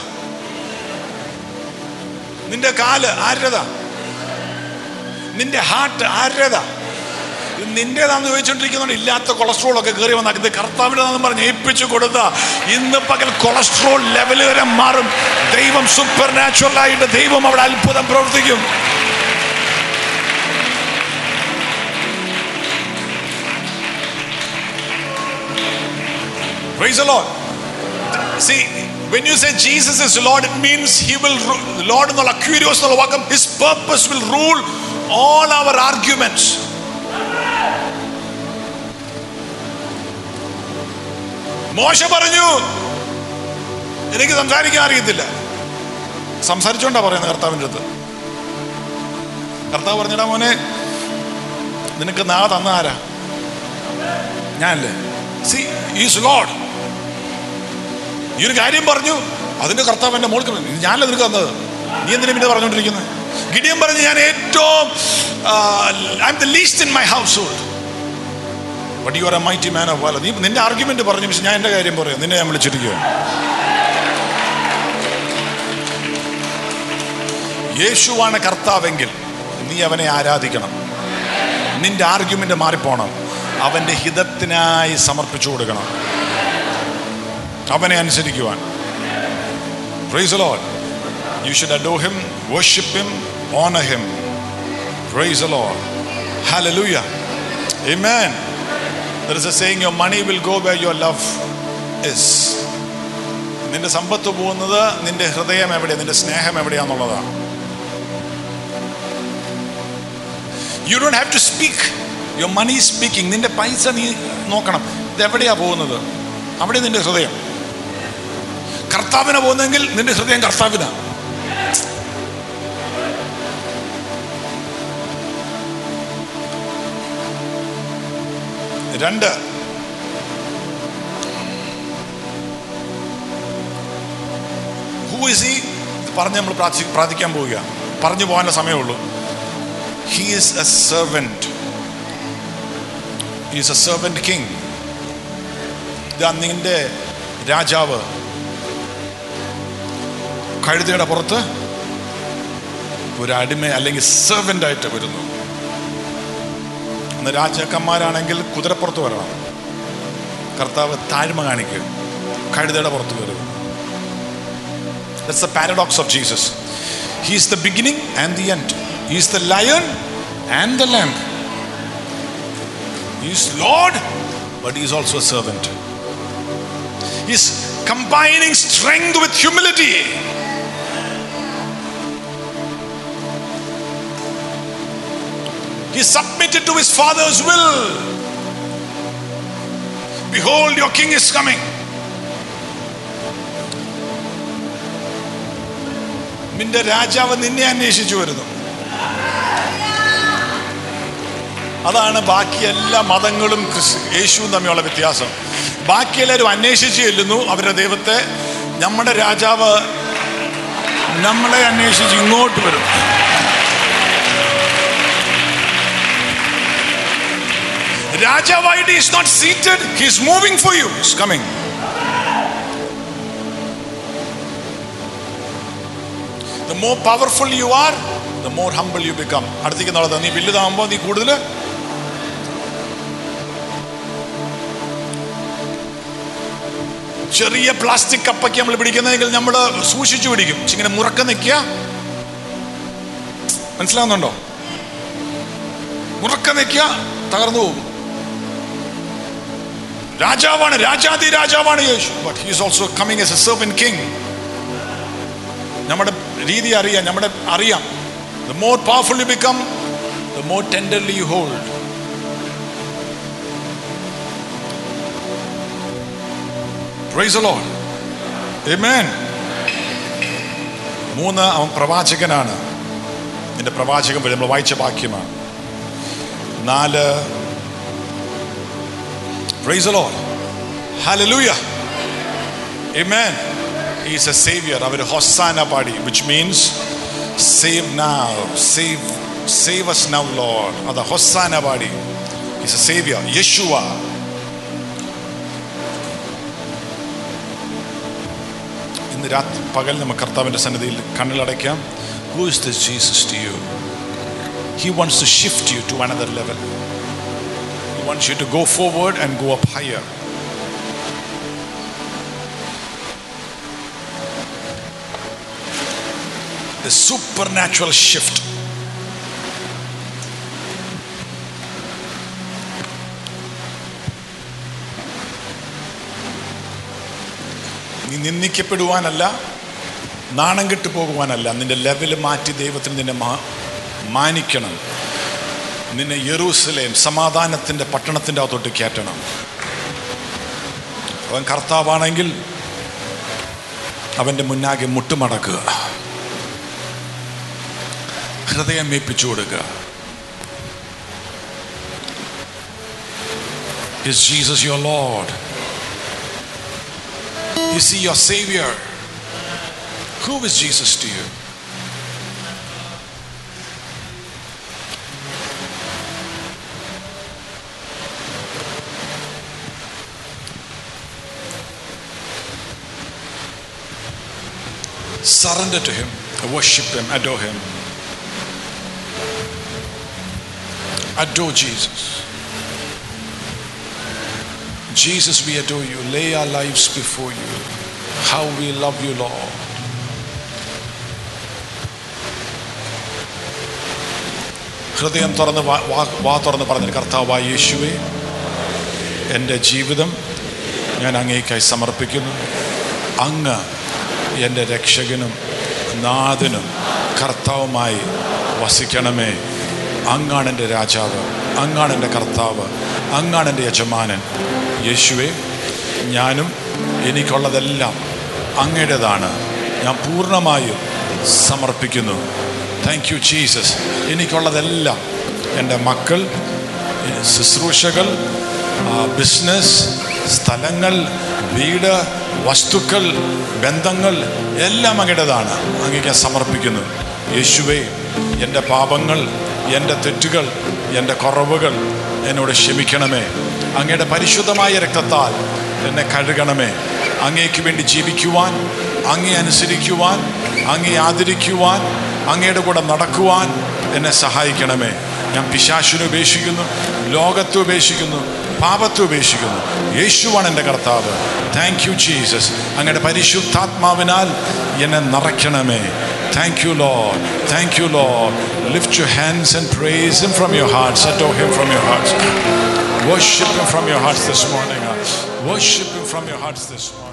നിന്റെ കാല് ആരതാ നിന്റെ ഹാർട്ട് ആരതാ ഇത് നിന്റേതാന്ന് ചോദിച്ചോണ്ടിരിക്കുന്നുണ്ട് ഇല്ലാത്ത കൊളസ്ട്രോൾ ഒക്കെ കയറി വന്നാൽ ഇത് കർത്താവിൻ്റെതാന്ന് പറഞ്ഞ് ഏൽപ്പിച്ചു കൊടുത്ത ഇന്ന് പകൽ കൊളസ്ട്രോൾ ലെവൽ വരെ മാറും ദൈവം സൂപ്പർ നാച്ചുറൽ ആയിട്ട് ദൈവം അവിടെ അത്ഭുതം പ്രവർത്തിക്കും Praise the Lord. See, when you say Jesus is Lord, it means He will, ru- Lord എന്നുള്ള ക്യൂരിയോസ് എന്നുള്ള വാക്കം His purpose will rule all our arguments. മോശ പറഞ്ഞു എനിക്ക് സംസാരിക്കാൻ അറിയത്തില്ല സംസാരിച്ചോണ്ടാ പറയുന്നത് കർത്താവിൻ്റെ അടുത്ത് കർത്താവ് പറഞ്ഞിടാ മോനെ നിനക്ക് നാ തന്ന ആരാ ഞാനല്ലേ സി ഈസ് ലോഡ് ഈ ഒരു കാര്യം പറഞ്ഞു അതിന്റെ കർത്താവ് എന്റെ മോൾക്ക് ഞാനല്ല നിനക്ക് തന്നത് നീ എന്തിനാ പിന്നെ പറഞ്ഞുകൊണ്ടിരിക്കുന്നത് ഗിഡിയം പറഞ്ഞു ഞാൻ ഏറ്റവും I'm the least in my household but you are a mighty man of valour നീ നിന്റെ ആർഗ്യുമെന്റ് പറഞ്ഞു പക്ഷെ ഞാൻ എന്റെ കാര്യം പറയാം നിന്നെ ഞാൻ വിളിച്ചിരിക്കുക യേശുവാണ് കർത്താവെങ്കിൽ നീ അവനെ ആരാധിക്കണം നിന്റെ ആർഗ്യുമെന്റ് മാറിപ്പോണം അവന്റെ ഹിതത്തിനായി സമർപ്പിച്ചു കൊടുക്കണം അവനെ അനുസരിക്കുവാൻ Praise the Lord. You should adore him, worship him, honor him. Praise the Lord. Hallelujah. Amen. There is a saying, your money will go where your love is. നിന്റെ സമ്പത്ത് പോകുന്നത് നിന്റെ ഹൃദയം എവിടെയാണ് നിന്റെ സ്നേഹം എവിടെയാന്നുള്ളതാണ് you don't have to speak your money speaking നിന്റെ പൈസ നീ നോക്കണം ഇത് എവിടെയാ പോകുന്നത് അവിടെ നിന്റെ ഹൃദയം കർത്താവിനെ പോകുന്നെങ്കിൽ നിന്റെ ഹൃദയം കർത്താവിനാ രണ്ട് ഹൂ ഇസ് ഹി പറഞ്ഞ് നമ്മൾ പ്രാർത്ഥി പ്രാർത്ഥിക്കാൻ പോവുക പറഞ്ഞു പോകാനുള്ള സമയമുള്ളൂ he is a servant is a servant king ഇതാ നിന്റെ രാജാവ് കഴുതയുടെ പുറത്ത് ഒരു അടിമ അല്ലെങ്കിൽ സെർവൻ്റ് ആയിട്ട് വരുന്നു അന്ന് രാജാക്കന്മാരാണെങ്കിൽ കുതിരപ്പുറത്ത് വരണം കർത്താവ് താഴ്മ കാണിക്കുക കഴുതയുടെ പുറത്ത് കയറുക That's the paradox of Jesus. He is the beginning and the end. He is the lion and the lamb. He is Lord, but he is also a servant. He is combining strength with humility. He submitted to his father's will. Behold, your king is coming. നിന്റെ രാജാവ് നിന്നെ അന്വേഷിച്ചു വരുന്നു അതാണ് ബാക്കി എല്ലാ മതങ്ങളും Chris യേശുവും തമ്മിലുള്ള വ്യത്യാസം ബാക്കി എല്ലാവരും അന്വേഷിച്ച് ചെല്ലുന്നു അവരുടെ ദൈവത്തെ നമ്മുടെ രാജാവ് നമ്മളെ അന്വേഷിച്ച് ഇങ്ങോട്ട് വരും രാജാവായിട്ട് is not seated he's moving for you is coming the more powerful you are the more humble you become അടുത്തേക്ക് നടത്താം നീ വലുതാകുമ്പോൾ നീ കൂടുതൽ ചെറിയ പ്ലാസ്റ്റിക് കപ്പൊക്കെ നമ്മൾ പിടിക്കുന്നതെങ്കിൽ നമ്മൾ സൂക്ഷിച്ചു പിടിക്കും ഇങ്ങനെ മുറക്ക നിൽക്കുക മനസ്സിലാവുന്നുണ്ടോ മുറക്ക നിൽക്കുക തകർന്നു പോകും രാജാവാണ് രാജാതി രാജാവാണ് യേശു but he's also coming as a servant king രീതി അറിയാം നമ്മുടെ അറിയാം the more powerful you become the more tenderly you hold praise Lord Amen. മൂന്ന് അവൻ പ്രവാചകനാണ് എൻ്റെ പ്രവാചകൻ വഴി നമ്മൾ വായിച്ച വാക്യമാണ് നാല് praise Lord Hallelujah. Amen. He's a savior. അവർ ഹൊസാന പാടി which means save now. Save save us now, Lord. അത് ഹൊസാന പാടി He's a savior. Yeshua. ഇന്ന് രാത്രി പകൽ നമുക്ക് കർത്താവിൻ്റെ സന്നിധിയിൽ കണ്ണിലടയ്ക്കാം who is this Jesus to you he വants to shift you to another level. He wants you to go forward and go up higher. A supernatural shift. നീ നിന്ദിക്കപ്പെടുവാനല്ല നാണം കെട്ടു പോകുവാനല്ല നിന്റെ ലെവല് മാറ്റി ദൈവത്തിന് നിന്നെ മാ- മാനിക്കണം നിന്നെ യെറൂസലേം സമാധാനത്തിൻ്റെ പട്ടണത്തിൻ്റെ അകത്തോട്ട് കയറ്റണം അവൻ കർത്താവാണെങ്കിൽ അവൻ്റെ മുന്നാകെ മുട്ടുമടക്കുക ഹൃദയം മേപ്പിച്ചു കൊടുക്കുക Is Jesus your Lord? Is he your Savior? Who is Jesus to you? Surrender to Him, worship Him, adore Him. Adore Jesus. Jesus, we adore you. Lay our lives before you. How we love you, Lord. ഹൃദയം തുറന്ന് വാ വാ- വാ തുറന്ന് പറഞ്ഞ കർത്താവായ യേശുവേ എൻ്റെ ജീവിതം ഞാൻ അങ്ങേക്കായി സമർപ്പിക്കുന്നു അങ്ങ് എൻ്റെ രക്ഷകനും നാഥനും കർത്താവുമായി വസിക്കണമേ അങ്ങാണ് എൻ്റെ രാജാവ് അങ്ങാണ് എൻ്റെ കർത്താവ് അങ്ങാണ് എൻ്റെ യജമാനൻ യേശുവേ ഞാനും എനിക്കുള്ളതെല്ലാം അങ്ങയുടേതാണ് ഞാൻ പൂർണ്ണമായും സമർപ്പിക്കുന്നു താങ്ക് യു ജീസസ് എനിക്കുള്ളതെല്ലാം എൻ്റെ മക്കൾ ശുശ്രൂഷകൾ ബിസിനസ് സ്ഥലങ്ങൾ വീട് വസ്തുക്കൾ ബന്ധങ്ങൾ എല്ലാം അങ്ങയുടേതാണ് അങ്ങേക്ക് ഞാൻ സമർപ്പിക്കുന്നു യേശുവേ എൻ്റെ പാപങ്ങൾ എൻ്റെ തെറ്റുകൾ എൻ്റെ കുറവുകൾ എന്നോട് ക്ഷമിക്കണമേ അങ്ങയുടെ പരിശുദ്ധമായ രക്തത്താൽ എന്നെ കഴുകണമേ അങ്ങേക്ക് വേണ്ടി ജീവിക്കുവാൻ അങ്ങേ അനുസരിക്കുവാൻ അങ്ങേ ആദരിക്കുവാൻ അങ്ങയുടെ കൂടെ നടക്കുവാൻ എന്നെ സഹായിക്കണമേ ഞാൻ പിശാശിനെ ഉപേക്ഷിക്കുന്നു ലോകത്തെ ഉപേക്ഷിക്കുന്നു പാപത്തെ ഉപേക്ഷിക്കുന്നു യേശുവാണ് എൻ്റെ കർത്താവ് താങ്ക് യു ജീസസ് അങ്ങയുടെ പരിശുദ്ധാത്മാവിനാൽ എന്നെ നിറയ്ക്കണമേ thank you Lord thank you Lord lift you hands and praise him from your hearts adore him from your hearts worship him from your hearts this morning worship him from your hearts this morning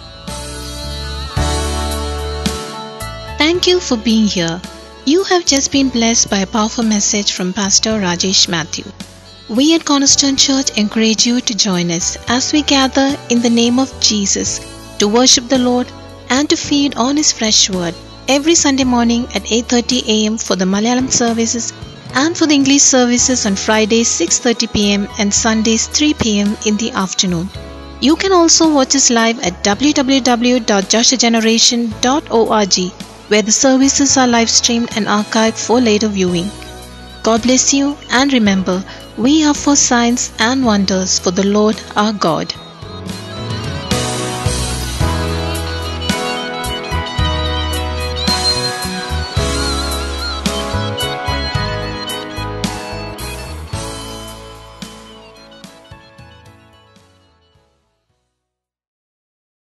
Thank you for being here. You have just been blessed by a powerful message from Pastor Rajesh Matthew. We at Cornerstone Church encourage you to join us as we gather in the name of Jesus to worship the Lord and to feed on his fresh word every Sunday morning at 8:30 a.m. for the Malayalam services and for the English services on Fridays 6:30 p.m. and Sundays 3 p.m. in the afternoon. You can also watch us live at www.joshageneration.org where the services are live streamed and archived for later viewing. God bless you and remember, we are for signs and wonders for the Lord our God.